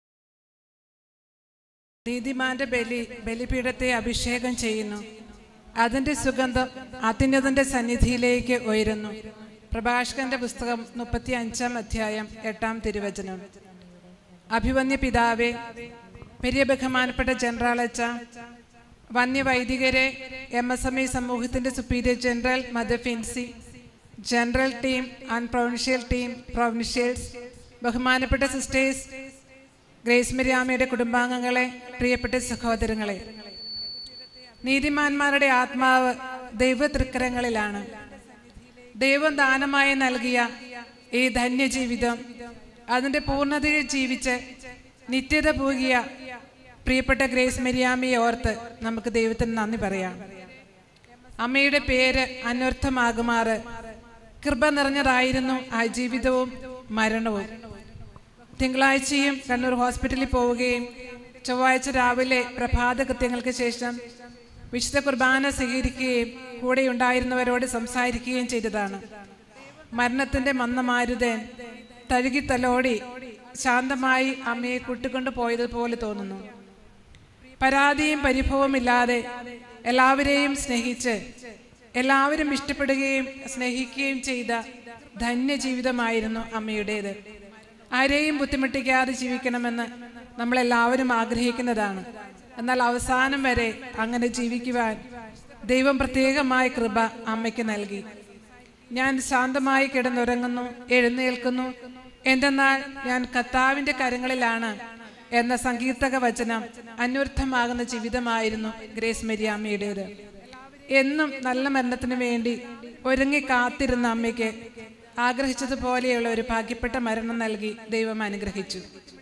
നീതിമാന്റെ ബലി ബലിപീഠത്തെ അഭിഷേകം ചെയ്യുന്നു അതിന്റെ സുഗന്ധം അത്യുന്നതന്റെ സന്നിധിയിലേക്ക് ഉയരുന്നു പ്രഭാഷകന്റെ പുസ്തകം മുപ്പത്തി അഞ്ചാം അധ്യായം എട്ടാം തിരുവചനം അഭിവന്യ പിതാവേ പെരിയ ബഹുമാനപ്പെട്ട ജനറൽ അച്ച വന്യവൈദികരെ എം എസ് എം ഇ സമൂഹത്തിന്റെ superior general mother Fincy general team and provincial team provincials ബഹുമാനപ്പെട്ട സിസ്റ്റേഴ്സ് ഗ്രേസ് മരിയാമയുടെ കുടുംബാംഗങ്ങളെ പ്രിയപ്പെട്ട സഹോദരങ്ങളെ നീതിമാന്മാരുടെ ആത്മാവ് ദൈവ തൃക്കരങ്ങളിലാണ് ദൈവം ദാനമായി നൽകിയ ഈ ധന്യജീവിതം അതിന്റെ പൂർണ്ണതയിൽ ജീവിച്ച് നിത്യത പൂകിയ പ്രിയപ്പെട്ട ഗ്രേസ് മരിയാമിയെ ഓർത്ത് നമുക്ക് ദൈവത്തിന് നന്ദി പറയാം അമ്മയുടെ പേര് അനർത്ഥമാകുമാറ് കൃപ നിറഞ്ഞതായിരുന്നു ആ ജീവിതവും മരണവും തിങ്കളാഴ്ചയും കണ്ണൂർ ഹോസ്പിറ്റലിൽ പോവുകയും ചൊവ്വാഴ്ച രാവിലെ പ്രഭാത കൃത്യങ്ങൾക്ക് ശേഷം വിശുദ്ധ കുർബാന സ്വീകരിക്കുകയും കൂടെ ഉണ്ടായിരുന്നവരോട് സംസാരിക്കുകയും ചെയ്തതാണ് മരണത്തിന്റെ മന്ദമാരുതൻ തഴുകി തലോടി ശാന്തമായി അമ്മയെ കൂട്ടിക്കൊണ്ടു പോയതുപോലെ തോന്നുന്നു പരാതിയും പരിഭവവും ഇല്ലാതെ എല്ലാവരെയും സ്നേഹിച്ച് എല്ലാവരും ഇഷ്ടപ്പെടുകയും സ്നേഹിക്കുകയും ചെയ്ത ധന്യ ജീവിതമായിരുന്നു അമ്മയുടേത് ആരെയും ബുദ്ധിമുട്ടിക്കാതെ ജീവിക്കണമെന്ന് നമ്മളെല്ലാവരും ആഗ്രഹിക്കുന്നതാണ് എന്നാൽ അവസാനം വരെ അങ്ങനെ ജീവിക്കുവാൻ ദൈവം പ്രത്യേകമായ കൃപ അമ്മയ്ക്ക് നൽകി ഞാൻ ശാന്തമായി കിടന്നുറങ്ങുന്നു എഴുന്നേൽക്കുന്നു എന്തെന്നാൽ ഞാൻ കർത്താവിന്റെ കരങ്ങളിലാണ് എന്ന സങ്കീർത്തക വചനം അന്വർത്ഥമാകുന്ന ജീവിതമായിരുന്നു ഗ്രേസ് മരിയാമ്മയുടേത് എന്നും നല്ല മരണത്തിന് വേണ്ടി ഒരുങ്ങി കാത്തിരുന്ന അമ്മയ്ക്ക് ആഗ്രഹിച്ചതുപോലെയുള്ള ഒരു ഭാഗ്യപ്പെട്ട മരണം നൽകി ദൈവം അനുഗ്രഹിച്ചു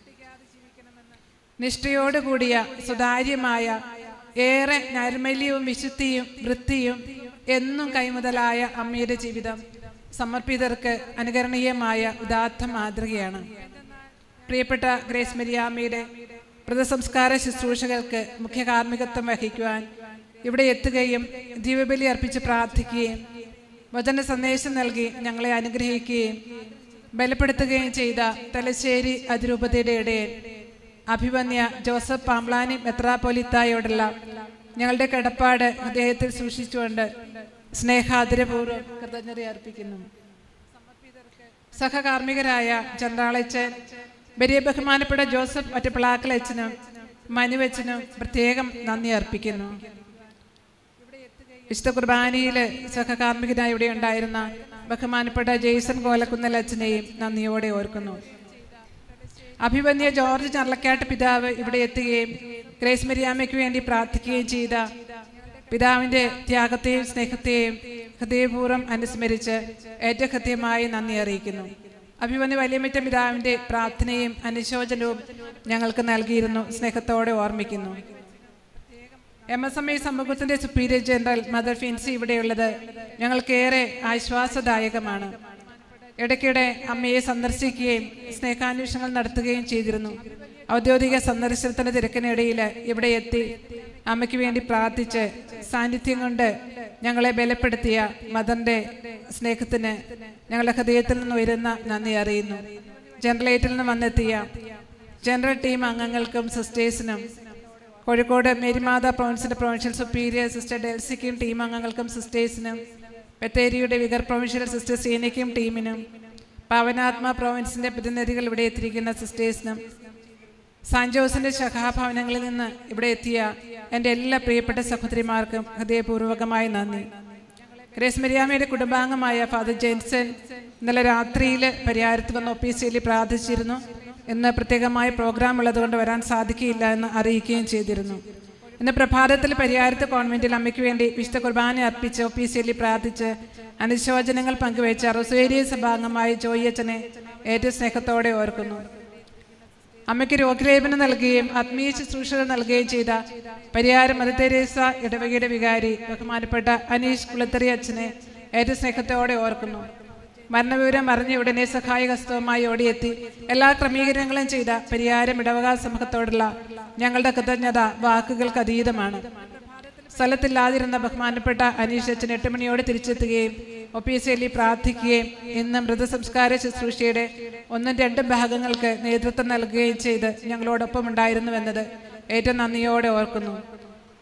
നിഷ്ഠയോടുകൂടിയ സുതാര്യമായ ഏറെ നൈർമല്യവും വിശുദ്ധിയും വൃത്തിയും എന്നും കൈമുതലായ അമ്മയുടെ ജീവിതം സമർപ്പിതർക്ക് അനുകരണീയമായ ഉദാത്ത മാതൃകയാണ് പ്രിയപ്പെട്ട ഗ്രേസ് മരിയാമ്മയുടെ മൃതസംസ്കാര ശുശ്രൂഷകൾക്ക് മുഖ്യ കാർമ്മികത്വം വഹിക്കുവാൻ ഇവിടെ എത്തുകയും ജീവബലി അർപ്പിച്ച് പ്രാർത്ഥിക്കുകയും വചന സന്ദേശം നൽകി ഞങ്ങളെ അനുഗ്രഹിക്കുകയും ബലപ്പെടുത്തുകയും ചെയ്ത തലശ്ശേരി അതിരൂപതയുടെ ഇടയിൽ അഭിവന്യ ജോസഫ് പാംപ്ലാനി മെത്രാപ്പൊലിത്തായോടുള്ള ഞങ്ങളുടെ കടപ്പാട് അദ്ദേഹത്തിൽ സൂക്ഷിച്ചുകൊണ്ട് സ്നേഹാദരപൂർവ്വം കൃതജ്ഞത അർപ്പിക്കുന്നു സഹകാർമ്മികരായ ചന്ദ്രാളച്ചൻ വലിയ ബഹുമാനപ്പെട്ട ജോസഫ് ഒറ്റപ്പിളാക്കലച്ചനും മനുവച്ചനും പ്രത്യേകം നന്ദി അർപ്പിക്കുന്നു വിശുദ്ധ കുർബാനയിൽ സഹകാർമ്മികനായി ഇവിടെ ഉണ്ടായിരുന്ന ബഹുമാനപ്പെട്ട ജെയ്സൺ കോലക്കുന്നൽ അച്ഛനെയും നന്ദിയോടെ ഓർക്കുന്നു അഭിവന്യ ജോർജ് ചർലക്കാട്ട് പിതാവ് ഇവിടെ എത്തുകയും ഗ്രേസ് മരിയാമ്മയ്ക്ക് വേണ്ടി പ്രാർത്ഥിക്കുകയും ചെയ്ത പിതാവിന്റെ ത്യാഗത്തെയും സ്നേഹത്തെയും ഹൃദയപൂർവ്വം അനുസ്മരിച്ച് ഏറ്റവും കൃത്യമായി നന്ദി അറിയിക്കുന്നു അഭിമന്യ വലിയമിറ്റ പിതാവിന്റെ പ്രാർത്ഥനയും അനുശോചനവും ഞങ്ങൾക്ക് നൽകിയിരുന്നു സ്നേഹത്തോടെ ഓർമ്മിക്കുന്നു എം എസ് എം ഐ സമൂഹത്തിന്റെ സുപ്പീരിയർ ജനറൽ മദർ ഫിൻസി ഇവിടെയുള്ളത് ഞങ്ങൾക്കേറെ ആശ്വാസദായകമാണ് ഇടയ്ക്കിടെ അമ്മയെ സന്ദർശിക്കുകയും സ്നേഹാന്വേഷണങ്ങൾ നടത്തുകയും ചെയ്തിരുന്നു ഔദ്യോഗിക സന്ദർശനത്തിന്റെ തിരക്കിനിടയിൽ ഇവിടെ എത്തി അമ്മയ്ക്ക് വേണ്ടി പ്രാർത്ഥിച്ച് സാന്നിധ്യം കൊണ്ട് ഞങ്ങളെ ബലപ്പെടുത്തിയ മദറിന്റെ സ്നേഹത്തിന് ഞങ്ങളുടെ ഹൃദയത്തിൽ നിന്ന് ഉയരുന്ന നന്ദി അറിയുന്നു ജനറലേറ്റിൽ നിന്ന് വന്നെത്തിയ ജനറൽ ടീം അംഗങ്ങൾക്കും സിസ്റ്റേഴ്സിനും കോഴിക്കോട് മേരിമാത പ്രൊവിൻസിന്റെ പ്രൊവിൻഷ്യൽ സുപ്പീരിയർ സിസ്റ്റർ ഡെൽസിക്കും ടീം അംഗങ്ങൾക്കും സിസ്റ്റേഴ്സിനും ബത്തേരിയുടെ വിഗർ പ്രൊവിൻഷ്യൽ സിസ്റ്റർ സീനയ്ക്കും ടീമിനും പാവനാത്മ പ്രൊവിൻസിന്റെ പ്രതിനിധികൾ ഇവിടെ എത്തിയിരിക്കുന്ന സിസ്റ്റേഴ്സിനും സാൻജോസിന്റെ ശഖാഭവനങ്ങളിൽ നിന്ന് ഇവിടെ എത്തിയ എൻ്റെ എല്ലാ പ്രിയപ്പെട്ട സഹോദരിമാർക്കും ഹൃദയപൂർവ്വകമായ നന്ദി ഗ്രേസ് മരിയാമയുടെ കുടുംബാംഗമായ ഫാദർ ജെൻസൺ ഇന്നലെ രാത്രിയിൽ പരിഹാരത്ത് വന്ന് ഒപ്പീസിയിൽ പ്രാർത്ഥിച്ചിരുന്നു ഇന്ന് പ്രത്യേകമായ പ്രോഗ്രാം ഉള്ളതുകൊണ്ട് വരാൻ സാധിക്കില്ല എന്ന് അറിയിക്കുകയും ചെയ്തിരുന്നു ഇന്ന് പ്രഭാതത്തിൽ പരിഹാരത്ത് കോൺവെന്റിൽ അമ്മയ്ക്ക് വേണ്ടി വിശുദ്ധ കുർബാന അർപ്പിച്ച് ഒപ്പീസിയിൽ പ്രാർത്ഥിച്ച് അനുശോചനങ്ങൾ പങ്കുവെച്ച റൊസേരിയ സഭാംഗമായ ജോയി അച്ഛനെ ഏറ്റവും സ്നേഹത്തോടെ ഓർക്കുന്നു അമ്മയ്ക്ക് രോഗലേപനം നൽകുകയും ആത്മീയ ശുശ്രൂഷകൾ നൽകുകയും ചെയ്ത പരിഹാരം മദത്തേരേസ ഇടവകയുടെ വികാരി ബഹുമാനപ്പെട്ട അനീഷ് കുളത്തറി അച്ഛനെ ഏറ്റവും സ്നേഹത്തോടെ ഓർക്കുന്നു മരണവിവരം അറിഞ്ഞ ഉടനെ സഹായഹസ്തവുമായി ഓടിയെത്തി എല്ലാ ക്രമീകരണങ്ങളും ചെയ്ത പരിഹാരം ഇടവക സമൂഹത്തോടുള്ള ഞങ്ങളുടെ കൃതജ്ഞത വാക്കുകൾക്ക് അതീതമാണ് സ്ഥലത്തില്ലാതിരുന്ന ബഹുമാനപ്പെട്ട അനീഷ് അച്ഛൻ എട്ട് മണിയോടെ തിരിച്ചെത്തുകയും ഒപ്പീസിയലി പ്രാർത്ഥിക്കുകയും ഇന്ന് മൃതസംസ്കാര ശുശ്രൂഷയുടെ ഒന്നും രണ്ടും ഭാഗങ്ങൾക്ക് നേതൃത്വം നൽകുകയും ചെയ്ത് ഞങ്ങളോടൊപ്പം ഉണ്ടായിരുന്നുവെന്നത് ഏറ്റവും നന്ദിയോടെ ഓർക്കുന്നു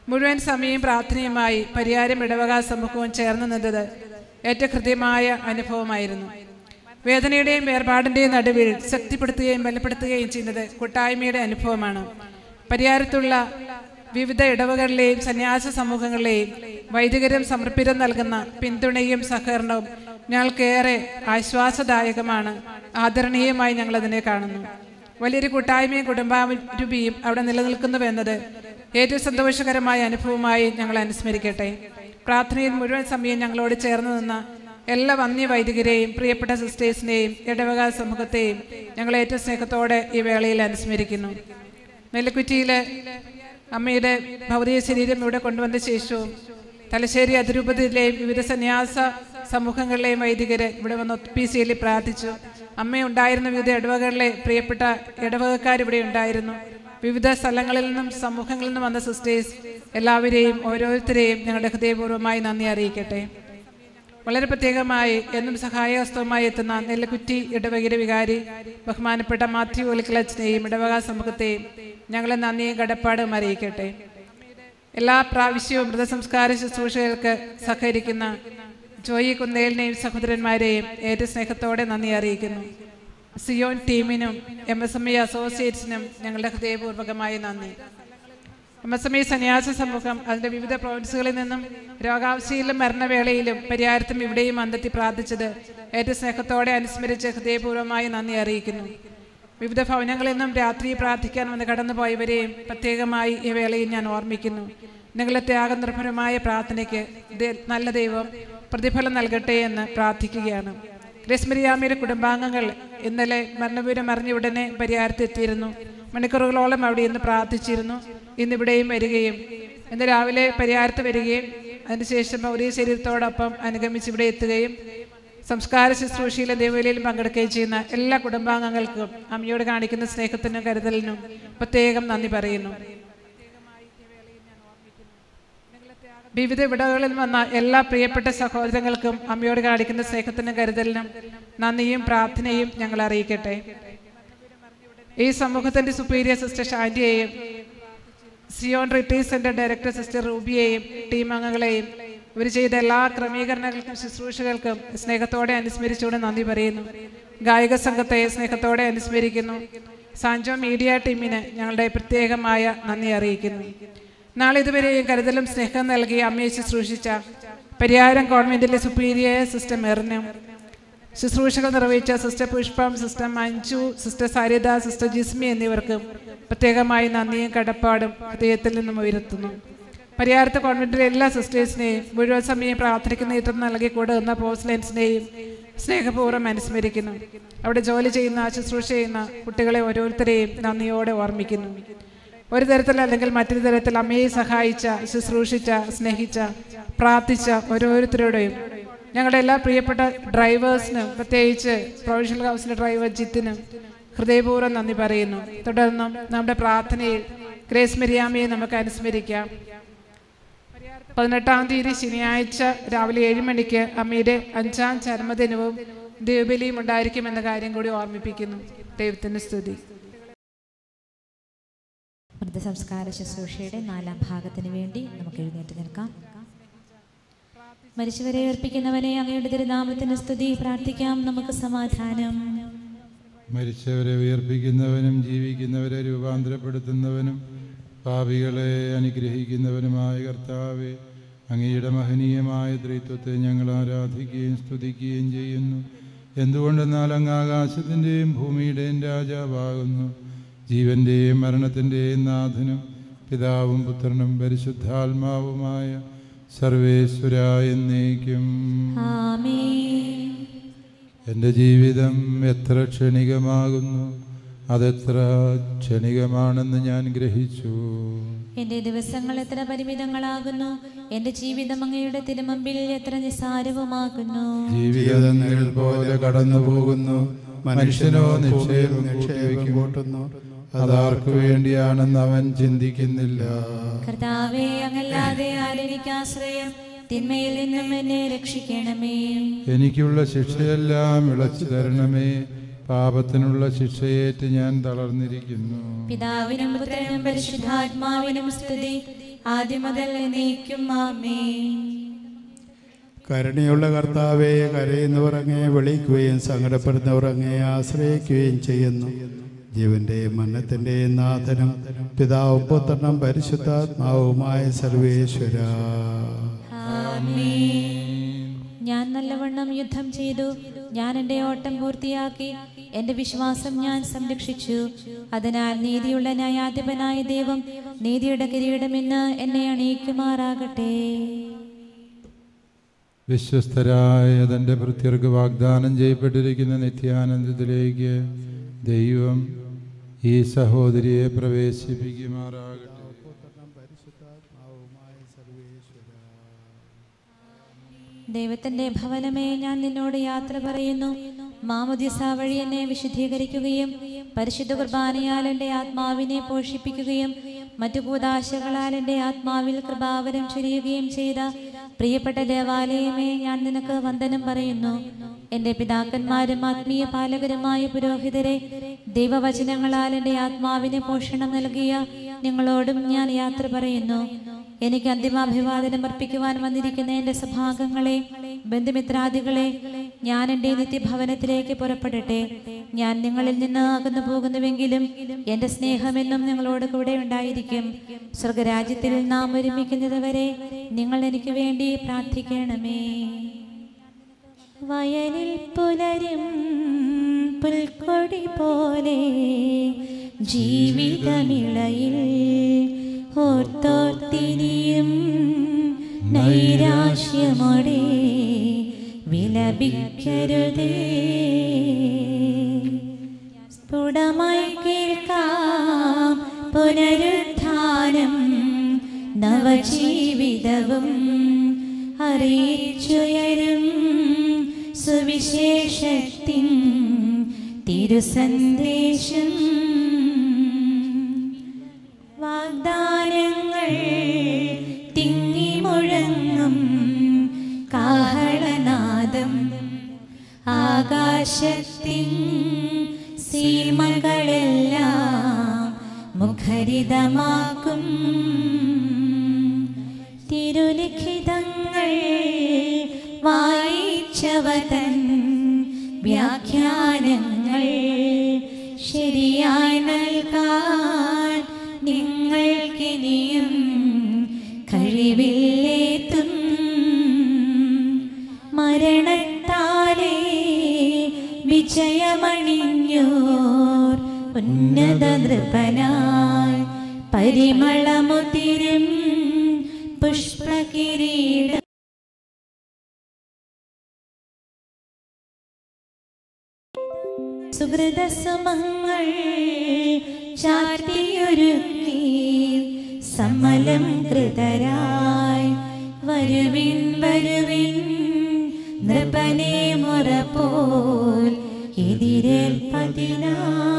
മുഴുവൻ സമയം പ്രാർത്ഥനയുമായി പരിഹാരം ഇടവക സമൂഹവും ചേർന്ന് നിന്നത് ഏറ്റവും ഹൃദ്യമായ അനുഭവമായിരുന്നു വേദനയുടെയും വേർപാടിൻ്റെയും നടുവിൽ ശക്തിപ്പെടുത്തുകയും ബലപ്പെടുത്തുകയും ചെയ്യുന്നത് കൂട്ടായ്മയുടെ അനുഭവമാണ് പരിഹാരത്തുള്ള വിവിധ ഇടവകളിലെയും സന്യാസ സമൂഹങ്ങളിലെയും വൈദികരും സമർപ്പിതം നൽകുന്ന പിന്തുണയും സഹകരണവും ഞങ്ങൾക്കേറെ ആശ്വാസദായകമാണ് ആദരണീയമായി ഞങ്ങൾ അതിനെ കാണുന്നു വലിയൊരു കൂട്ടായ്മയും കുടുംബാരൂപിയും അവിടെ നിലനിൽക്കുന്നുവെന്നത് ഏറ്റവും സന്തോഷകരമായ അനുഭവമായി ഞങ്ങൾ അനുസ്മരിക്കട്ടെ പ്രാർത്ഥനയിൽ മുഴുവൻ സമയം ഞങ്ങളോട് ചേർന്ന് നിന്ന എല്ലാ വന്യ വൈദികരെയും പ്രിയപ്പെട്ട സിസ്റ്റേഴ്സിനെയും ഇടവക സമൂഹത്തെയും ഞങ്ങൾ ഏറ്റവും സ്നേഹത്തോടെ ഈ വേളയിൽ അനുസ്മരിക്കുന്നു നെല്ലിക്കുറ്റിയിലെ അമ്മയുടെ ഭൗതിക ശരീരം ഇവിടെ കൊണ്ടുവന്ന ശേഷവും തലശ്ശേരി അതിരൂപതയിലെയും വിവിധ സന്യാസ സമൂഹങ്ങളിലെയും വൈദികരെ ഇവിടെ വന്ന് ഒത്തുപീസിയിൽ പ്രാർത്ഥിച്ചു അമ്മ ഉണ്ടായിരുന്ന വിവിധ ഇടവകളിലെ പ്രിയപ്പെട്ട ഇടവകക്കാർ ഇവിടെ ഉണ്ടായിരുന്നു വിവിധ സ്ഥലങ്ങളിൽ നിന്നും സമൂഹങ്ങളിൽ നിന്നും വന്ന സിസ്റ്റേഴ്സ് എല്ലാവരെയും ഓരോരുത്തരെയും ഞങ്ങളുടെ ഹൃദയപൂർവ്വമായി നന്ദി അറിയിക്കട്ടെ വളരെ പ്രത്യേകമായി എന്നും സഹായഹസ്തവുമായി എത്തുന്ന നെല്ലക്കുറ്റി ഇടവകയുടെ വികാരി ബഹുമാനപ്പെട്ട മാത്യു ഒലിക്കലച്ചനെയും ഇടവക സമൂഹത്തെയും ഞങ്ങളെ നന്ദിയും കടപ്പാടും അറിയിക്കട്ടെ എല്ലാ പ്രാവശ്യവും മൃതസംസ്കാര ശുശ്രൂഷകൾക്ക് സഹകരിക്കുന്ന ജോയി കുന്നേലിനെയും സഹോദരന്മാരെയും ഏറ്റവും സ്നേഹത്തോടെ നന്ദി അറിയിക്കുന്നു സിയോൻ ടീമിനും എം എസ് എം ഇ അസോസിയേറ്റ്സിനും ഞങ്ങളുടെ ഹൃദയപൂർവ്വകമായ നന്ദി എം എസ് എം ഇ സന്യാസ സമൂഹം അതിൻ്റെ വിവിധ പ്രൊവിൻസുകളിൽ നിന്നും രോഗാവസ്ഥയിലും മരണവേളയിലും പരിഹാരത്തും ഇവിടെയും അന്തെത്തി പ്രാർത്ഥിച്ചത് ഏറ്റവും സ്നേഹത്തോടെ അനുസ്മരിച്ച് ഹൃദയപൂർവ്വമായി നന്ദി അറിയിക്കുന്നു വിവിധ ഭവനങ്ങളിൽ നിന്നും രാത്രി പ്രാർത്ഥിക്കാൻ വന്ന് കടന്നുപോയവരെയും പ്രത്യേകമായി ഈ വേളയിൽ ഞാൻ ഓർമ്മിക്കുന്നു നിങ്ങളുടെ ത്യാഗനിർഭരമായ പ്രാർത്ഥനയ്ക്ക് ദേ- നല്ല ദൈവം പ്രതിഫലം നൽകട്ടെ എന്ന് പ്രാർത്ഥിക്കുകയാണ് ഗ്രസ്മരിയാമയുടെ കുടുംബാംഗങ്ങൾ ഇന്നലെ മരണവിവരം അറിഞ്ഞ ഉടനെ പരിഹാരത്തെത്തിയിരുന്നു മണിക്കൂറുകളോളം അവിടെ ഇന്ന് പ്രാർത്ഥിച്ചിരുന്നു ഇന്നിവിടെയും വരികയും ഇന്ന് രാവിലെ പരിഹാരത്ത് വരികയും അതിനുശേഷം പൗരീയ ശരീരത്തോടൊപ്പം അനുഗമിച്ച് ഇവിടെ എത്തുകയും സംസ്കാര ശുശ്രൂഷയിലെ ദേവലിയിലും പങ്കെടുക്കുകയും ചെയ്യുന്ന എല്ലാ കുടുംബാംഗങ്ങൾക്കും അമ്മയോട് കാണിക്കുന്ന സ്നേഹത്തിനും കരുതലിനും പ്രത്യേകം നന്ദി പറയുന്നു വിവിധ വിടവുകളിൽ വന്ന എല്ലാ പ്രിയപ്പെട്ട സഹോദരങ്ങൾക്കും അമ്മയോട് കാണിക്കുന്ന സ്നേഹത്തിനും കരുതലിനും നന്ദിയും പ്രാർത്ഥനയും ഞങ്ങൾ അറിയിക്കട്ടെ ഈ സമൂഹത്തിന്റെ സുപ്പീരിയർ സിസ്റ്റർ ഷാൻഡിയെയും Zion retreat centre director sister റൂബിയെയും ടീം അംഗങ്ങളെയും ഇവർ ചെയ്ത എല്ലാ ക്രമീകരണങ്ങൾക്കും ശുശ്രൂഷകൾക്കും സ്നേഹത്തോടെ അനുസ്മരിച്ചുകൊണ്ട് നന്ദി പറയുന്നു ഗായക സംഘത്തെ സ്നേഹത്തോടെ അനുസ്മരിക്കുന്നു സാഞ്ചോ മീഡിയ ടീമിന് ഞങ്ങളുടെ പ്രത്യേകമായ നന്ദി അറിയിക്കുന്നു നാളെ ഇതുവരെയും കരുതലും സ്നേഹം നൽകി അമ്മയെ ശുശ്രൂഷിച്ച പരിഹാരം ഗവൺമെന്റിലെ സുപ്പീരിയർ സിസ്റ്റർ മെറിനും ശുശ്രൂഷകൾ നിർവഹിച്ച sister Pushpam sister Manju sister Saritha sister Jismi എന്നിവർക്കും പ്രത്യേകമായി നന്ദിയും കടപ്പാടും ഹൃദയത്തിൽ നിന്നും ഉയർത്തുന്നു പരിഹാരത്തെ കോൺവെന്റിലെ എല്ലാ സിസ്റ്റേഴ്സിനെയും മുഴുവൻ സമയം പ്രാർത്ഥനയ്ക്ക് നേതൃത്വം നൽകി കൂടെ നിന്ന പോസ്ലൻസിനെയും സ്നേഹപൂർവ്വം അനുസ്മരിക്കുന്നു അവിടെ ജോലി ചെയ്യുന്ന ശുശ്രൂഷ ചെയ്യുന്ന കുട്ടികളെ ഓരോരുത്തരെയും നന്ദിയോടെ ഓർമ്മിക്കുന്നു ഒരു തരത്തിൽ അല്ലെങ്കിൽ മറ്റൊരു തരത്തിൽ അമ്മയെ സഹായിച്ച ശുശ്രൂഷിച്ച സ്നേഹിച്ച പ്രാർത്ഥിച്ച ഓരോരുത്തരുടെയും ഞങ്ങളുടെ എല്ലാ പ്രിയപ്പെട്ട ഡ്രൈവേഴ്സിനും പ്രത്യേകിച്ച് പ്രൊവിഷണൽ ഹൗസിലെ ഡ്രൈവർ ജിത്തിനും ഹൃദയപൂർവ്വം നന്ദി പറയുന്നു തുടർന്നും നമ്മുടെ പ്രാർത്ഥനയിൽ ഗ്രേസ് മെരിയാമയെ നമുക്ക് അനുസ്മരിക്കാം പതിനെട്ടാം തീയതി ശനിയാഴ്ച രാവിലെ ഏഴ് മണിക്ക് അമ്മയുടെ അഞ്ചാം ചരമദിനവും ദേവബലിയും ഉണ്ടായിരിക്കുമെന്ന കാര്യം കൂടി ഓർമ്മിപ്പിക്കുന്നു ദൈവത്തിന്റെ സ്തുതി മൃതസംസ്കാര ശുശ്രൂഷയുടെ നാലാം ഭാഗത്തിന് വേണ്ടി നമുക്ക് എഴുന്നേറ്റ് നിൽക്കാം മരിച്ചവരെ ഏർപ്പിക്കുന്നവനെ അങ്ങയുടെ തിരുനാമത്തിന് സ്തുതി പ്രാർത്ഥിക്കാം നമുക്ക് സമാധാനം മരിച്ചവരെ ഉയർപ്പിക്കുന്നവനും ജീവിക്കുന്നവരെ രൂപാന്തരപ്പെടുത്തുന്നവനും പാപികളെ അനുഗ്രഹിക്കുന്നവനുമായ കർത്താവെ അങ്ങയുടെ മഹനീയമായ ത്രിത്വത്തെ ഞങ്ങൾ ആരാധിക്കുകയും സ്തുതിക്കുകയും ചെയ്യുന്നു എന്തുകൊണ്ടെന്നാൽ അങ്ങ് ആകാശത്തിൻ്റെയും ഭൂമിയുടെയും രാജാവാകുന്നു ജീവന്റെയും മരണത്തിൻ്റെയും നാഥനും പിതാവും പുത്രനും പരിശുദ്ധാത്മാവുമായ സർവേശ്വര എന്നേക്കും ആമേൻ എൻ്റെ ജീവിതം എത്ര ക്ഷണികമാകുന്നു അതെത്ര ക്ഷണികമാണെന്ന് ഞാൻ ഗ്രഹിച്ചു എന്റെ ദിവസങ്ങൾ എത്ര പരിമിതങ്ങളാകുന്നു എന്റെ ജീവിതം അങ്ങയുടെ തിരുമമ്പിൽ എത്ര നിസ്സാരവുമാകുന്നു ജീവിതം നിഴൽ പോലെ കടന്നു പോകുന്നു മനുഷ്യനോ നിക്ഷേപം നിക്ഷേപം കൂട്ടുന്നു അതാർക്കു വേണ്ടിയാണെന്ന് അവൻ ചിന്തിക്കുന്നില്ല കർത്താവെ അങ്ങല്ലാതെ ആരെനിക്ക് ആശ്രയം തിന്മയിൽ നിന്നും എന്നെ രക്ഷിക്കണമേ എനിക്കുള്ള ശിക്ഷയെല്ലാം ഇളച്ചു തരണമേ പാപത്തിനുള്ള ശിക്ഷയേറ്റ് ഞാൻ തളർന്നിരിക്കുന്നു പിതാവിനും പുത്രനും പരിശുദ്ധാത്മാവിനും സ്തുതി ആദ്യം മുതൽ നീക്കും ആമേ കരുണയുള്ള കർത്താവെ കരയുന്നവർ അങ്ങേ വിളിക്കുകയും സങ്കടപ്പെടുന്നവർ അങ്ങേ ആശ്രയിക്കുകയും ചെയ്യുന്നു ജീവന്റെയും മരണത്തിന്റെയും നാഥനും പിതാവും പുത്രനും പരിശുദ്ധാത്മാവുമായ സർവേശ്വര ഞാൻ നല്ലവണ്ണം യുദ്ധം ചെയ്തു ഞാൻ എൻ്റെ ഓട്ടം പൂർത്തിയാക്കി എൻ്റെ വിശ്വാസം ഞാൻ സംരക്ഷിച്ചു അതിനാൽ നീതിയുള്ള ന്യായാധിപനായ ദൈവം നീതിയുടെ കിരീടമെന്ന് എന്നെ അണിയിക്കുമാറാകട്ടെ വിശ്വസ്തരായ തൻ്റെ ഭൃത്യർക്ക് വാഗ്ദാനം ചെയ്യപ്പെട്ടിരിക്കുന്ന നിത്യാനന്ദത്തിലേക്ക് ദൈവം ഈ സഹോദരിയെ പ്രവേശിപ്പിക്കുമാറാകട്ടെ ദൈവത്തിന്റെ ഭവനമേ ഞാൻ നിന്നോട് യാത്ര പറയുന്നു മാമുദിസ വഴി എന്നെ വിശുദ്ധീകരിക്കുകയും പരിശുദ്ധ കുർബാനയാൽ എൻ്റെ ആത്മാവിനെ പോഷിപ്പിക്കുകയും മറ്റു കൂതാശകളാൽ എൻ്റെ ആത്മാവിൽ കൃപാവരം ചൊരിയുകയും ചെയ്ത പ്രിയപ്പെട്ട ദേവാലയമേ ഞാൻ നിനക്ക് വന്ദനം പറയുന്നു എൻ്റെ പിതാക്കന്മാരും ആത്മീയ പാലകരുമായ പുരോഹിതരെ ദൈവവചനങ്ങളാൽ എൻ്റെ ആത്മാവിന് പോഷണം നൽകിയ നിങ്ങളോടും ഞാൻ യാത്ര പറയുന്നു എനിക്ക് അന്തിമാഭിവാദനം അർപ്പിക്കുവാൻ വന്നിരിക്കുന്ന എൻ്റെ സഭാംഗങ്ങളെ ബന്ധുമിത്രാദികളെ ഞാൻ എൻ്റെ നിത്യഭവനത്തിലേക്ക് പുറപ്പെടട്ടെ ഞാൻ നിങ്ങളിൽ നിന്ന് അകന്നു പോകുന്നുവെങ്കിലും എൻ്റെ സ്നേഹമെന്നും നിങ്ങളോട് കൂടെ ഉണ്ടായിരിക്കും സ്വർഗരാജ്യത്തിൽ നാം ഒരുമിക്കുന്നത് വരെ നിങ്ങൾ എനിക്ക് വേണ്ടി പ്രാർത്ഥിക്കണമേ വയലിൽ പുലരും പുൽക്കൊടി പോലെ ജീവിതമിളയിൽ ഓർത്തോർത്തിനിയും നൈരാശ്യമോടെ വിലപിക്കരുതേ സ്ഫുടമായി കേൾക്കാം പുനരുത്ഥാനം നവജീവിതവും അറിയിച്ചുയരും സുവിശേഷത്തിൻ തിരുസന്ദേശം വാഗ്ദാനങ്ങൾ തിങ്ങി മുഴങ്ങും കാഹളനാദം ആകാശത്തിൻ സീമകളെല്ലാം മുഖരിതമാക്കും തിരുലിഖിതങ്ങൾ വായിച്ചവതൻ വ്യാഖ്യാനങ്ങൾ ശരിയായി നൽകാൻ നിങ്ങൾക്കിനിയും കഴിവില്ലേത്തും മരണത്താലേ വിജയമണിഞ്ഞോർ ഉന്നത നൃപനായി പരിമളമുതിരും പുഷ്പകിരീടം സുഹൃതസുമങ്ങൾ ചാർത്തിയൊരുക്കി സമലം കൃതരായി വരുവിൻ വരുവിൻ നൃപനെ മുറ പോൽ എതിരേൽപ്പതിനായി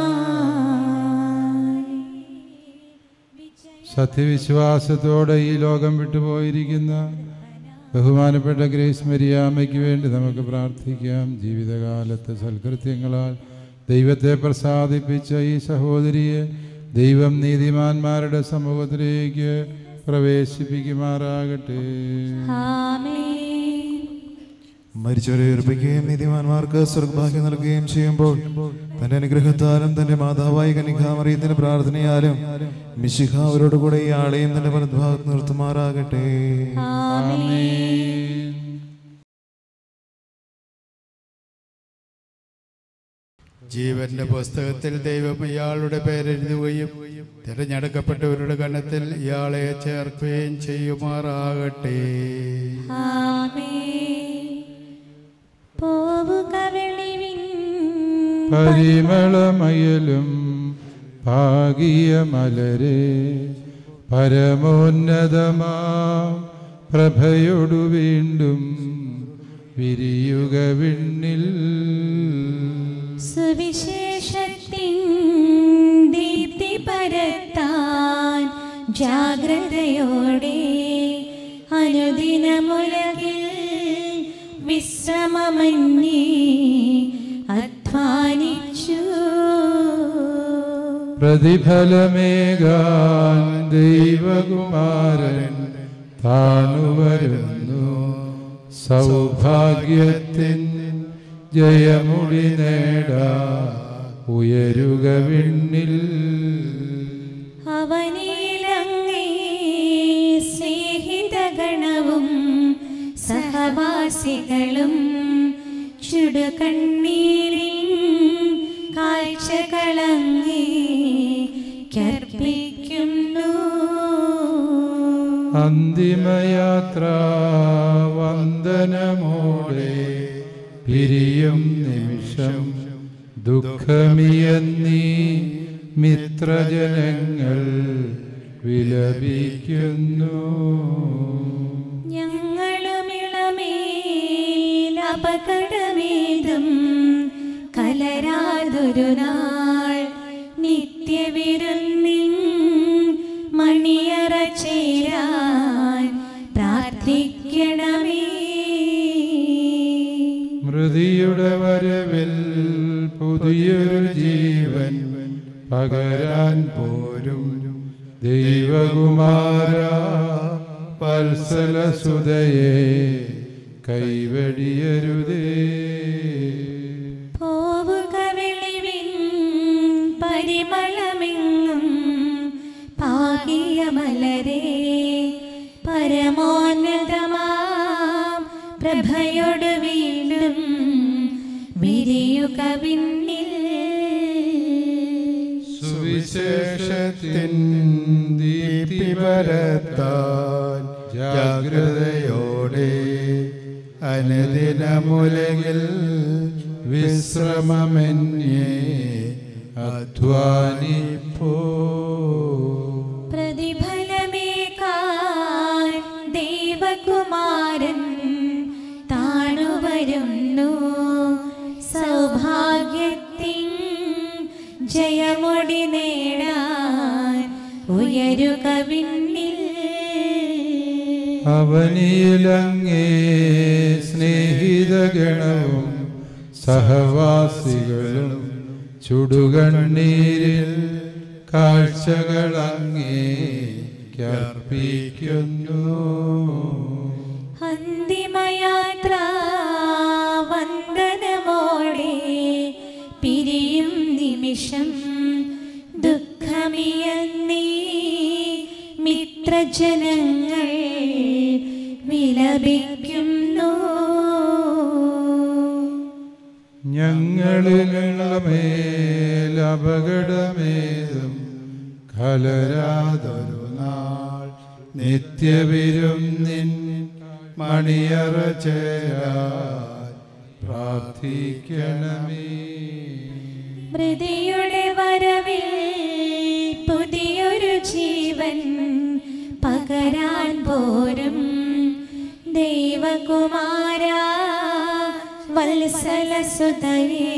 സത്യവിശ്വാസത്തോടെ ഈ ലോകം വിട്ടുപോയിരിക്കുന്ന ബഹുമാനപ്പെട്ട ഗ്രേസ് മരിയാമ്മയ്ക്ക് വേണ്ടി നമുക്ക് പ്രാർത്ഥിക്കാം ജീവിതകാലത്തെ സൽകൃത്യങ്ങളാൽ ദൈവത്തെ പ്രസാദിപ്പിച്ച ഈ സഹോദരിയെ ദൈവം നീതിമാന്മാരുടെ സമൂഹത്തിലേക്ക് പ്രവേശിപ്പിക്കുമാറാകട്ടെ മരിച്ചവരെ ഉയർപ്പിക്കുകയും നീതിമാന്മാർക്ക് സ്വർഗഭാഗ്യം നൽകുകയും ചെയ്യുമ്പോൾ തന്റെ അനുഗ്രഹത്താലും തന്റെ മാതാവായി കനികാമറിയത്തിന്റെ പ്രാർത്ഥനയാലും മിശിഹ അവരോട് കൂടെ ഈ ആളെയും തന്റെ വലദ്ഭാഗത്ത് നിർത്തുമാറാകട്ടെ ജീവന്റെ പുസ്തകത്തിൽ ദൈവം ഇയാളുടെ പേരെഴുതുകയും തിരഞ്ഞെടുക്കപ്പെട്ടവരുടെ ഗണത്തിൽ ഇയാളെ ചേർക്കുകയും ചെയ്യുമാറാകട്ടെ പോവുക വെളിവിൻ പരിമളമയലും ഭാഗിയ മലരെ പരമോന്നതമാ പ്രഭയൊടു വീണ്ടും വിരിയുക വിണ്ണിൽ സുവിശേഷത്തിൻ ദീപ്തി പരത്താൻ ജാഗ്രതയോടെ അനുദിനമുലകിൽ വിശ്രമമന്യേ അധ്വാനിച്ചു പ്രതിഫലമേകാൻ ദൈവകുമാരൻ താണുവരുന്നു സൗഭാഗ്യത്തിൻ ജയമുടി നേടാ ഉയരുക വിണ്ണിൽ അവനിലങ്ങേ സ്നേഹിതഗണവും സഹവാസികളും ചുടുകണ്ണീരിൻ കാഴ്ചകളങ്ങേ കർപ്പിക്കുന്നു അന്തിമയാത്ര വന്ദനമോടെ പിരിയും നിമിഷം ദുഃഖമിയന്നീ മിത്രജനങ്ങൾ വിലപിക്കുന്നു ഞങ്ങളുമിളമേൽ അപകടമേതും കലരാതൊരു നാൾ നിത്യവിരുന്നിൻ മണിയറ ചേരാൻ പ്രാർത്ഥിക്കണമേ മൃതിയുടെ വരവിൽ പുതിയൊരു ജീവൻ പകരാൻ പോരും ദൈവകുമാര വത്സലസുതയെ കൈവടിയരുതേ പോവുക വെളിവിൻ പരിമളമെങ്ങും പാകിയ മലരെ പരമോന്നതമാം പ്രഭയോട് വീണ്ടും വിരിയുക പിന്നിൽ സുവിശേഷത്തിൻ ദീപ്തി പരത്താൻ ജാഗ്രതയോടെ അനുദിനമുലകിൽ വിശ്രമമെന്യേ അധ്വാനിപ്പോ പ്രതിഫലമേകാൻ ദൈവകുമാരൻ താണുവരുന്നു സൗഭാഗ്യത്തിൻ ജയമൊടി നേടാൻ ഉയരുക വിണ്ണിൽ അവനിലങ്ങേ സ്നേഹിതഗണവും സഹവാസികളും ചുടുകണ്ണീരിൽ കാഴ്ചകളങ്ങേ കർപ്പിക്കുന്നു അന്തിമയാത്ര വന്ദനമോടെ പിരിയും നിമിഷം ദുഃഖമിയന്നീ മിത്രജനങ്ങൾ വിലപിക്കുന്നു ഞങ്ങളിലുള്ള മേൽ അപകടമേതും കലരാതൊരു നാൾ നിത്യവിരും നിൻ മണിയറ ചേരാൻ പ്രാർത്ഥിക്കണമേ മൃതിയുടെ വരവിൽ പുതിയൊരു ജീവൻ പകരാൻ പോരും ദൈവകുമാര വത്സലസുതയെ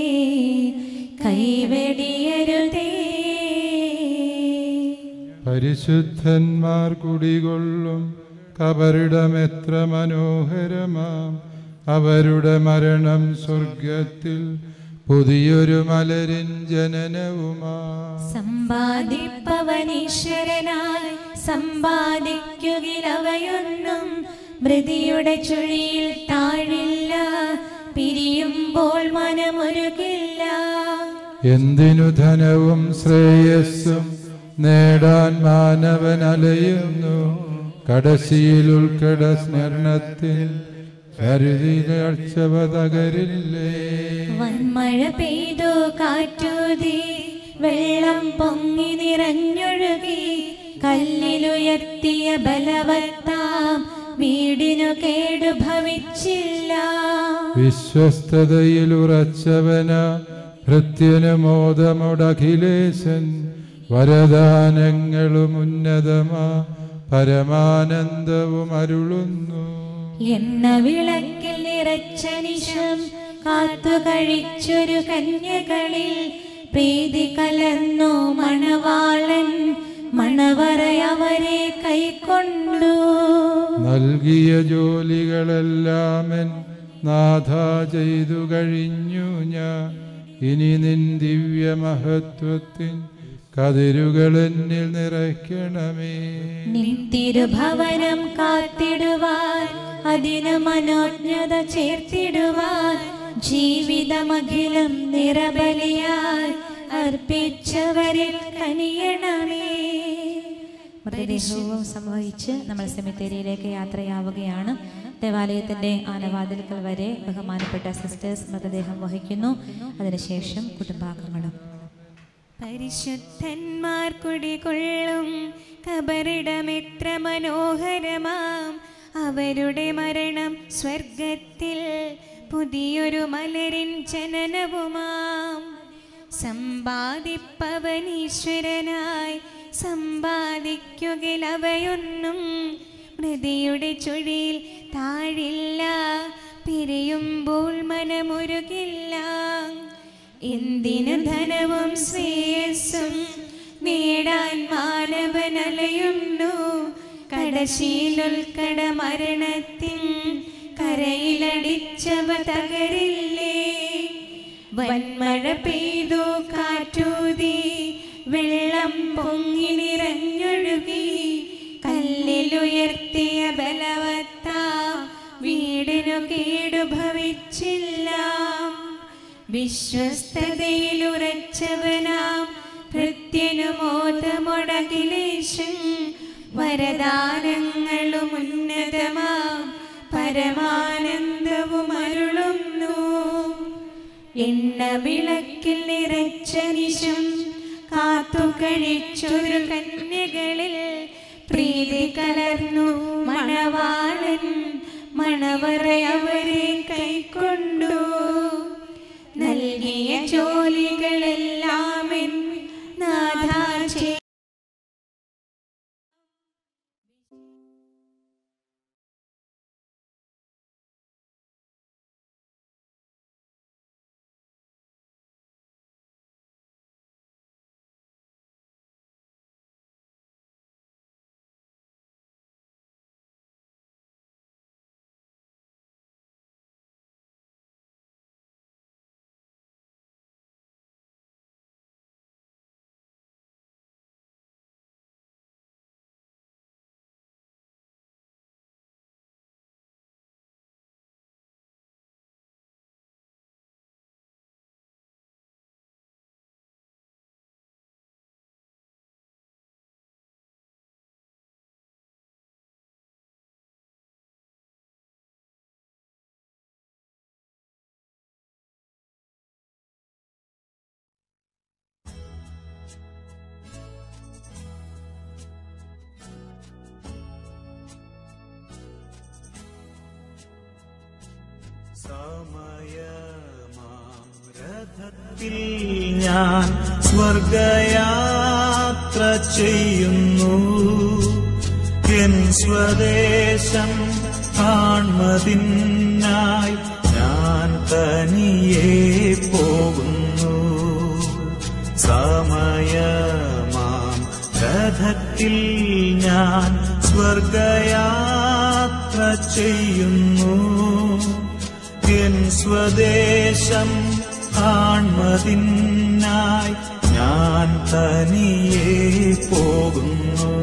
കൈവെടിയരുതേ പരിശുദ്ധന്മാർ കുടികൊള്ളും കബറിടമെത്ര മനോഹരമാം അവരുടെ മരണം സ്വർഗത്തിൽ പുതിയൊരു മലരിൻ ജനനവുമാ സമ്പാദിപ്പവനീശ്വരനായി സമ്പാദിക്കുകിലവയൊന്നും മൃതിയുടെ ചുഴിയിൽ താഴില്ല പിരിയുമ്പോൾ മനമൊരുകില്ല എന്തിനു ധനവും ശ്രേയസ്സും നേടാൻ മാനവൻ അലയുന്നു കടശിയിൽ ഉൾക്കട സ്മരണത്തിൽ കരുതി കാഴ്ചവ തകരില്ലേ വന്മഴ പെയ്തു കാറ്റൂതി വെള്ളം പൊങ്ങി നിറഞ്ഞൊഴുകി കല്ലിലുയർത്തിയ ബലവത്താം വീടിനു കേടു ഭവിച്ചില്ല വിശ്വസ്തതയിൽ ഉറച്ചവന ഭൃത്യനു മോദമുടഖിലേശൻ വരദാനങ്ങളും ഉന്നതമാ പരമാനന്ദവും അരുളുന്നു എണ്ണ വിളക്കിൽ നിറച്ച നിശം കാത്തു കഴിച്ചൊരു കന്യകളിൽ പ്രീതി കലർന്നു മണവാളൻ മണവറയവരെ കൈക്കൊണ്ടു നൽകിയ ജോലികളെല്ലാമൻ നാഥ ചെയ്തു കഴിഞ്ഞു ഞാൻ ഇനി നിൻ ദിവ്യമഹത്വത്തിൻ കതിരുകൾ എന്നിൽ നിറയ്ക്കണമേ നിത്തിരുഭവനം കാത്തിടുവാൻ അതിന് മനോജ്ഞത ചേർത്തിടുവാൻ ജീവിതമഖിലം നിറബലിയായി അർപ്പിച്ചവരിൽ കനിയണമേ മൃതദേഹവും സംവഹിച്ച് നമ്മൾ സെമിത്തേരിയിലേക്ക് യാത്രയാവുകയാണ് ദേവാലയത്തിന്റെ ആനവാതിൽക്കൽ വരെ ബഹുമാനപ്പെട്ട സിസ്റ്റേഴ്സ് മൃതദേഹം വഹിക്കുന്നു അതിനുശേഷം കുടുംബാംഗങ്ങളും പരിശുദ്ധന്മാർ കുടികൊള്ളും കബറിടമെത്ര മനോഹരമാം അവരുടെ മരണം സ്വർഗത്തിൽ പുതിയൊരു മലരിൻ ജനനവുമാം സമ്പാദിപ്പവനീശ്വരനായി സമ്പാദിക്കുകയിലവയൊന്നും മൃതിയുടെ ചുഴിയിൽ താഴില്ല പിരിയുമ്പോൾ മനമുരുകില്ല എന്തിനു ധനവും ശ്രേയസ്സും നേടാൻ മാനവനലയുന്നു കടശീലുൽക്കട മരണത്തിൻ കരയിലടിച്ചവ തകരില്ലേ വൻമഴ പെയ്തു കാറ്റൂതി വെള്ളം പൊങ്ങി നിറഞ്ഞൊഴുകി കല്ലിലുയർത്തിയ ബലവത്ത വീടിനു കേടുഭവിച്ചില്ല വിശ്വസ്തതയിലുറച്ചവനാം ഭൃത്യനുമോദമൊടകിലേശൻ വരദാനങ്ങളും ഉന്നതമാം പരമാനന്ദവും അരുളുന്നു എണ്ണ വിളക്കിൽ നിറച്ച നിശം കാത്തു കഴിച്ചൊരു കന്യകളിൽ പ്രീതി കലർന്നു മണവാളൻ മണവറയവരെ കൈക്കൊണ്ടു നൽകിയ ജോലികളെല്ലാം എൻ നാഥാ ചെയ്തു രഥത്തിൽ ഞാൻ സ്വർഗയാത്ര ചെയ്യുന്നു എൻ സ്വദേശം കാൺമതിനായി ഞാൻ തനിയെ പോകുന്നു സമയമാം രഥത്തിൽ ഞാൻ സ്വർഗയാത്ര ചെയ്യുന്നു എൻ സ്വദേശം കാൺമതിനായി ഞാൻ തനിയെ പോകുന്നു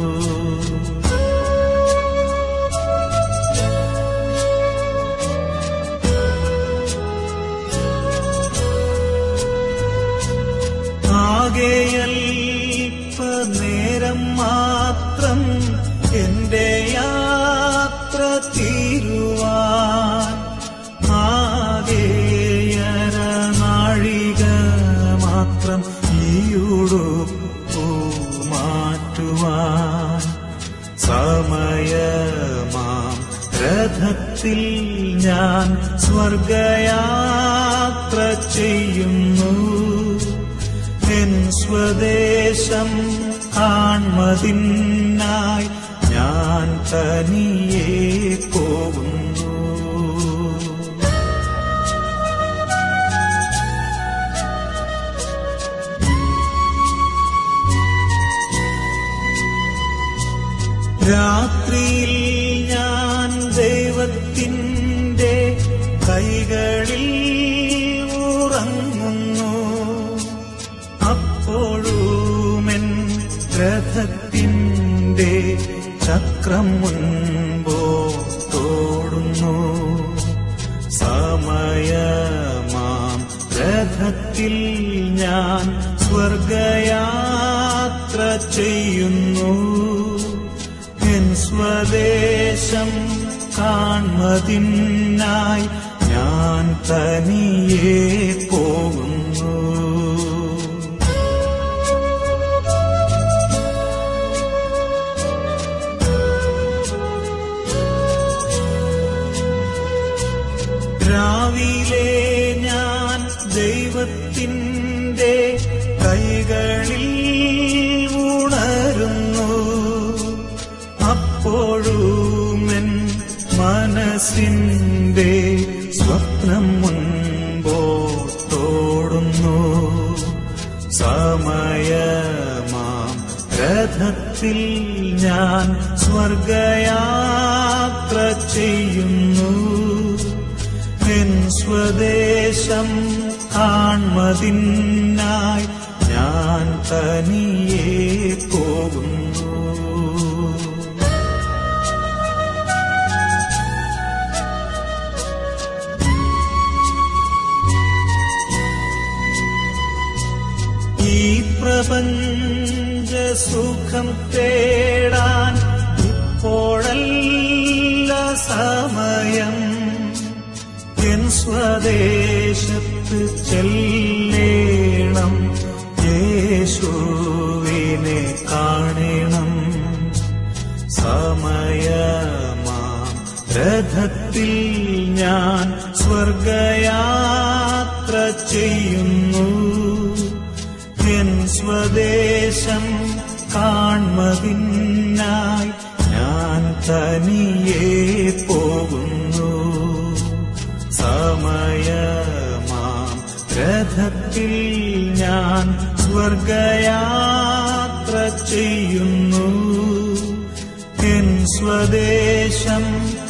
ആകെയൽപ്പ നേരം മാത്രം എന്റെ യാത്ര തീരുവാൻ ആകെയര നാഴിക മാത്രം ഈയുടുപ്പു മാറ്റുവാൻ സമയമാം രഥത്തിൽ ഞാൻ സ്വർഗയാത്ര ചെയ്യുന്നു എൻ സ്വദേശം കാൺമതിനായി ഞാൻ തനിയെ പോകുന്നു രാത്രിയിൽ ഞാൻ ദൈവത്തിൻ്റെ കൈകളിൽ ഉറങ്ങുന്നു അപ്പോഴും നിന്റെ ചക്രം മുൻപോത്തോടുന്നു സമയമാം രഥത്തിൽ ഞാൻ സ്വർഗയാത്ര ചെയ്യുന്നു എൻ സ്വദേശം കാൺമതിനായി ഞാൻ തനിയെ പോകുന്നു രാവിലെ ഞാൻ ദൈവത്തിൻ്റെ കൈകളിൽ ഉണരുന്നു അപ്പോഴുമെൻ മനസ്സിൻ്റെ സ്വപ്നം മുൻപോട്ടോടുന്നു സമയമാം രഥത്തിൽ ഞാൻ സ്വർഗയാത്ര ചെയ്യുന്നു എൻ സ്വദേശം കാൺമതിനായി ഞാൻ തനിയെ പോകുന്നു ഈ പ്രപഞ്ച സുഖം തേടാൻ ഇപ്പോഴല്ല സമയം എൻ സ്വദേശത്ത് ചെല്ലേണം യേശുവിനെ കാണണം സമയമാം രഥത്തിൽ ഞാൻ സ്വർഗയാത്ര ചെയ്യുന്നു എൻ സ്വദേശം കാൺമതിനായി ഞാൻ തനിയെ പോകുന്നു സമയമാം രഥത്തിൽ ഞാൻ സ്വർഗയാത്ര ചെയ്യുന്നു എൻ സ്വദേശം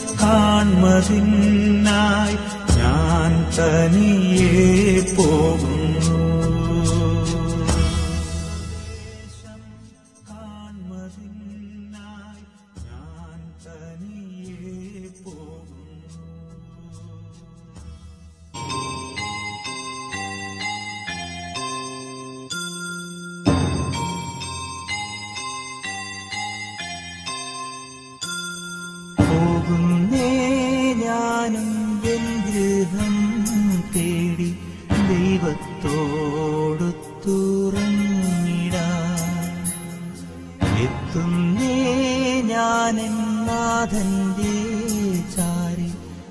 കാൺമതിനായി ഞാൻ തനിയെ പോകുന്നു കാൺമതിനായി ഞാൻ തനിയെ പോകുന്നു പോകുന്നേ ഞാനും എൻ ഗൃഹം തേടി ദൈവത്തോടു തുറന്നിടാൻ എത്തുന്നേ ഞാൻ നാഥന്റെ ചാരി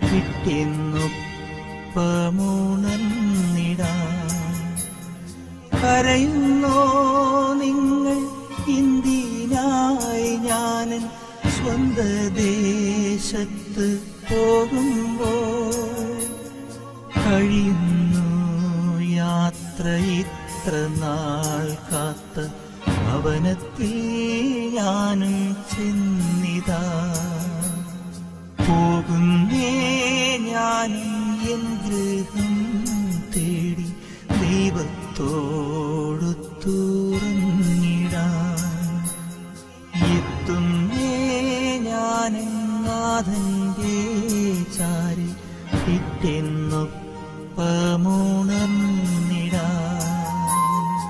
കിട്ടിന്നുപ്പമുണർന്നിടാൻ കരയുന്നോ നിങ്ങൾ ഇന്ത്യനായി ഞാനൻ സ്വന്ത ദേശത്ത് പോകുമ്പോൾ കഴിയുന്നു യാത്ര ഇത്ര നാൾ കാത്ത ഭവനത്തിൽ ഞാനും ചെന്നിതാ പോകുന്നേ ഞാനും എൻ ഗൃഹം തേടി ദൈവത്തോടു തുറന്നിടാൻ എത്തുന്നേ ഞാൻ നാഥന്റെ ചാരി പിറ്റെന്നൊപ്പമുണർന്നിടാൻ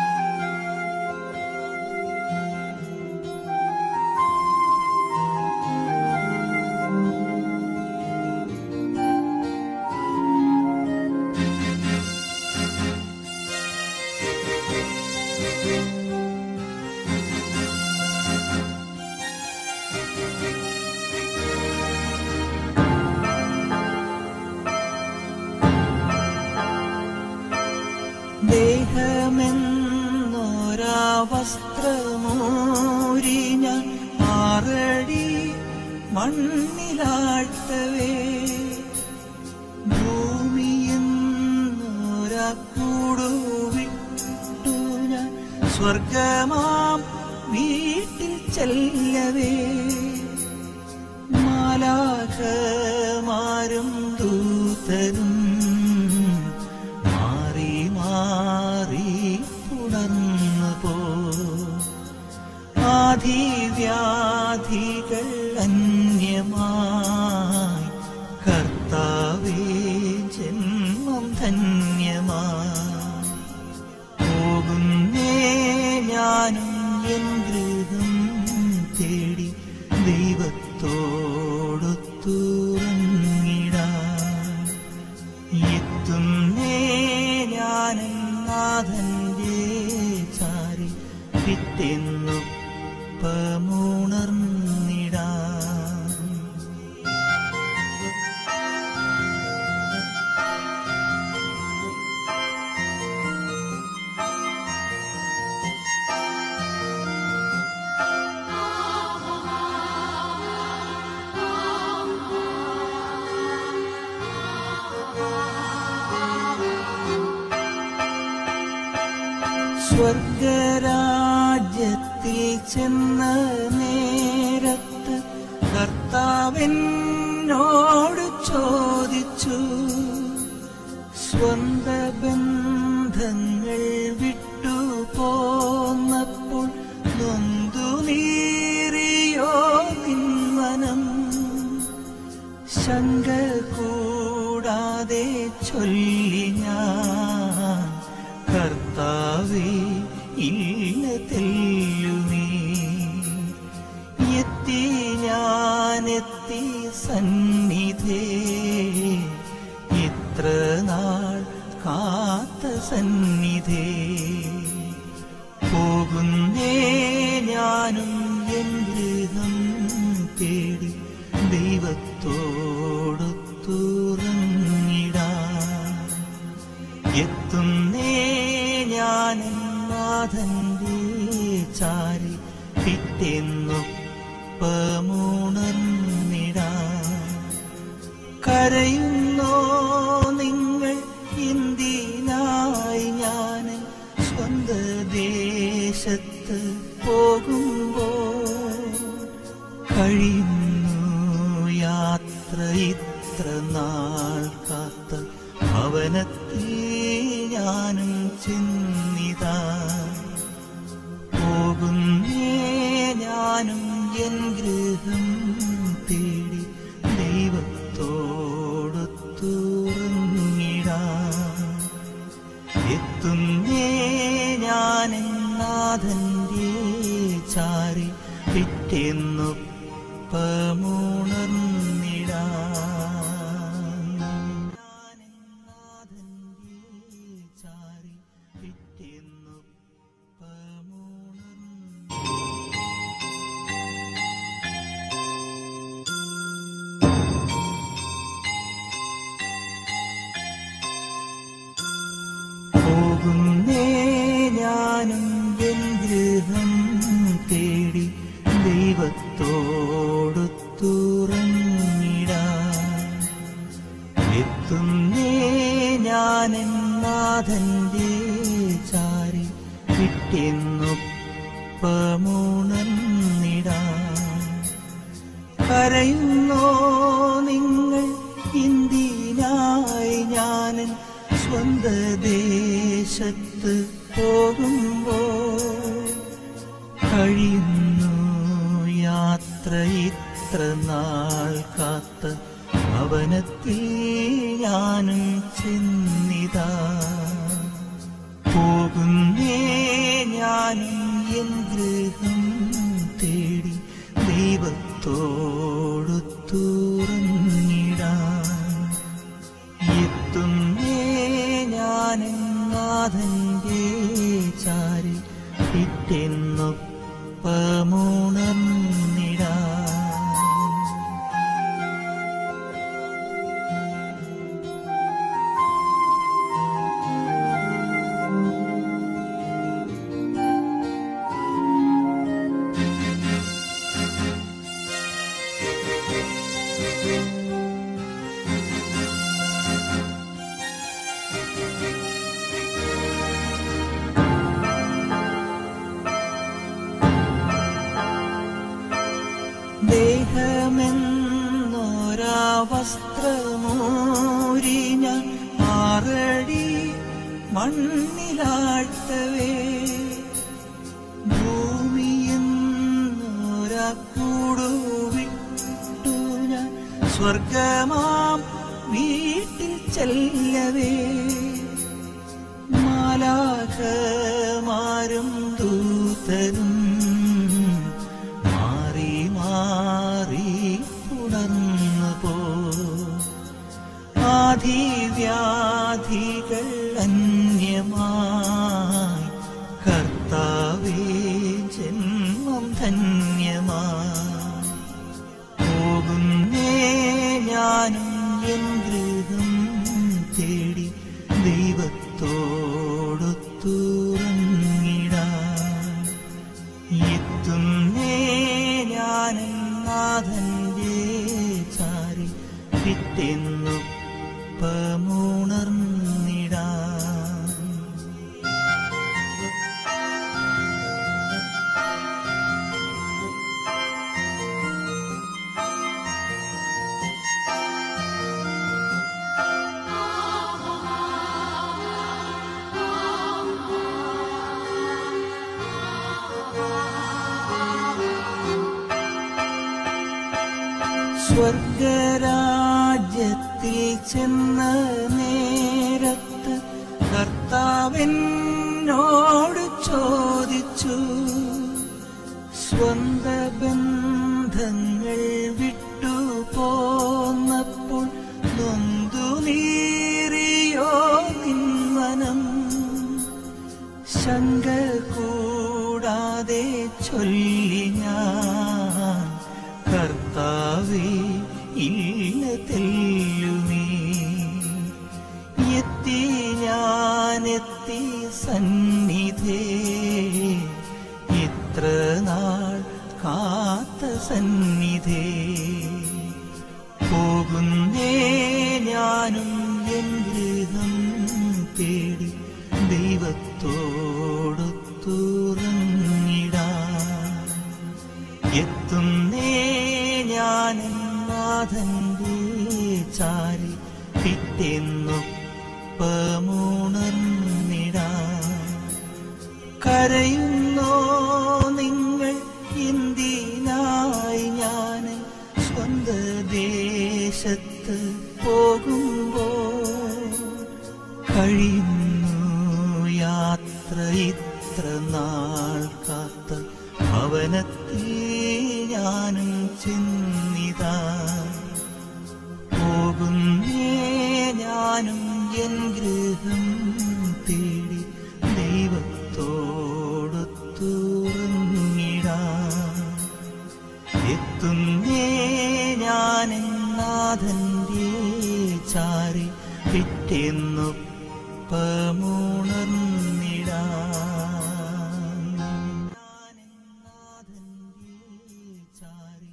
ദേഹമെന്നൊരാ വസ്ത്രമൂരിഞ്ഞ ആറടി മണ്ണിലാഴ്ത്തവേ ഭൂമിയെന്നൊരാ കൂടുവിട്ടു ഞാൻ സ്വർഗമാം വീട്ടിൽ ചെല്ലവേ മാലാഖമാരും ദൂതരും മാറി മാറി പുണർന്നു പോ ആധി വ്യാധികൾ അന്യമായി കർത്താവേ ജന്മം ധന്യമായി പോകുന്നേ ഞാനും എൻ ഗൃഹം തേടി ദൈവത്തോടൊത്തുറങ്ങിടാം എത്തുന്നേ ഞാനും നാഥന്റെ ചാരി പിറ്റെന്നൊപ്പമുണർന്നിടാം സ്വർഗരാജ്യത്തിൽ ചെന്ന നേരത്ത് കർത്താവിനോട് ചോദിച്ചു സ്വന്ത ബന്ധങ്ങൾ വിട്ടു പോന്നപ്പോൾ നൊന്തു നീറിയോ നിന്മനം ശങ്ക കൂടാതെ ചൊല്ലി ഞാൻ കർത്താവേ ഇല്ല തെല്ലുമേ എത്തി ഞാനെത്തി സന്നിധേ ഇത്ര നാൾ കാത്ത സന്നിധേ പോകുന്നേ ഞാനും എൻ ഗൃഹം തേടി ദൈവത്തോടൊത്തുറങ്ങിടാം എത്തുന്നേ ഞാൻ നാഥന്റെ ചാരി പിറ്റെന്നൊപ്പമുണർന്നിടാം കരയുന്നോ നിങ്ങൾ എന്തിനായി ഞാൻ സ്വന്ത ദേശത്ത് പോകുമ്പോൾ കഴിയുന്നു യാത്ര ഇത്ര നാൾ കാത്ത ഭവനത്തിൽ ഞാനും ചെന്നിതാ പോകുന്നേ ഞാനും എൻ ഗൃഹം തേടി ദൈവത്തോടൊത്തുറങ്ങിടാം എത്തുന്നേ ഞാൻ നാഥന്റെ ചാരി പിറ്റെന്നൊപ്പമുണർന്നിടാം പോകുന്നേ ഞാനും എൻ ഗൃഹം തേടി ദൈവത്തോടൊത്തുറങ്ങിടാം എത്തുന്നേ ഞാൻ നാഥന്റെ ചാരി പിറ്റെന്നൊപ്പമുണർന്നിടാം കരയുന്നോ നിങ്ങൾ ഇന്ത്യനായി ഞാനൻ സ്വന്ത ദേശത്ത് പോകുമ്പോൾ കഴിയുന്നു യാത്ര ഇത്ര നാൾ കാത്ത ഭവനത്തിൽ ഞാനും ചെന്നിതാ പോകുന്നേ ഞാനും എൻ ഗൃഹം തേടി ദൈവത്തോടൊത്തുറങ്ങിടാം എത്തുന്നേ ഞാൻ നാഥന്റെ ചാരി പിറ്റെന്നൊപ്പമുണർന്നിടാം ദേഹമെന്നൊരാ വസ്ത്രമൂരി ഞാൻ ആറടി മണ്ണിലാഴ്ത്തവേ ഭൂമിയെന്നൊര കൂടുവിട്ടു ഞാൻ സ്വർഗമാം വീട്ടിൽ ചെല്ലവേ മാലാഖമാരും ദൂതരും മാറി മാറി ഉണർന്നു പോ ആധിവ്യാധികൾ അന്യമായി കർത്താവേ ജന്മം ധന്യമായി പോകുന്നേ ഞാനും എൻ ഗൃഹം തേടി ദൈവത്തോടൊത്തുറങ്ങിടാൻ എത്തുന്നേ ഞാനും നാഥന്റെ ചാരി പിറ്റെന്നൊപ്പമുണർന്നിടാൻ സ്വർഗരാജ്യത്തിൽ ചെന്ന നേരത്ത് കർത്താവിനോട് ചോദിച്ചു സ്വന്ത ബന്ധങ്ങൾ വിട്ടു പോന്നപ്പോൾ നൊന്തു നീറിയോ നിന്മനം ശങ്ക കൂടാതെ ചൊല്ലി ഞാൻ കർത്താവേ ഇല്ല തെല്ലുമേ എത്തി ഞാനെത്തി സന്നിധേ ഇത്ര നാൾ കാത്ത സന്നിധേ പോകുന്നേ ഞാനും എൻ ഗൃഹം തേടി ദൈവത്തോടൊത്തുറങ്ങിടാൻ എത്തുന്നേ ഞാൻ നാഥന്റെ ചാരി പിറ്റെന്നൊപ്പമുണർന്നിടാൻ കരയുന്നോ നിങ്ങൾ എന്തിനായി ഞാൻ സ്വന്ത ദേശത്ത് പോകുമ്പോൾ കഴിയുന്നു യാത്ര ഇത്ര നാൾ കാത്ത ഭവനത്തിൽ ഞാനും ചെന്നിതാ പോകുന്നേ ഞാനും എൻ ഗൃഹം തേടി ദൈവത്തോടൊത്തുറങ്ങിടാൻ എത്തുന്നേ ഞാൻ നാഥന്റെ ചാരി പിറ്റെന്നൊപ്പമുണർന്നിടാൻ ചാരി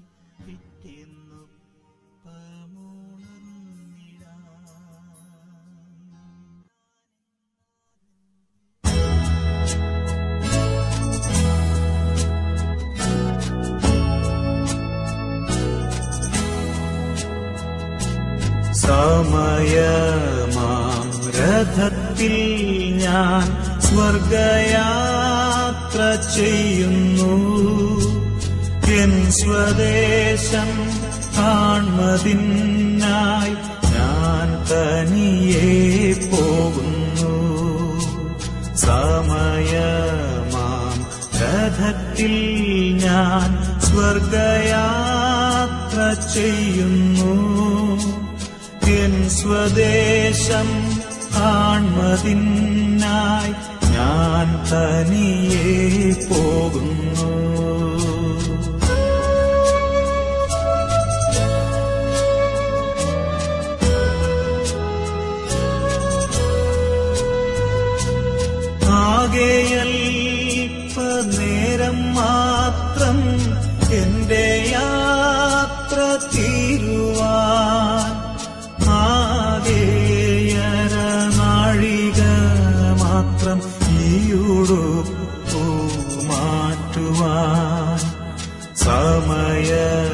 സമയമാം രഥത്തിൽ ഞാൻ സ്വർഗയാത്ര ചെയ്യുന്നു എൻ സ്വദേശം കാൺമതിനായി ഞാൻ തനിയെ പോകുന്നു സമയമാം രഥത്തിൽ ഞാൻ സ്വർഗയാത്ര ചെയ്യുന്നു എൻ സ്വദേശം കാൺമതിനായി ഞാൻ തനിയെ പോകുന്നു ആകെയൽപ്പ നേരം മാത്രം എന്റെ യാത്ര തീരുവാൻ ആകെയര നാഴിക മാത്രം ഈയുടുപ്പു മാറ്റുവാൻ സമയ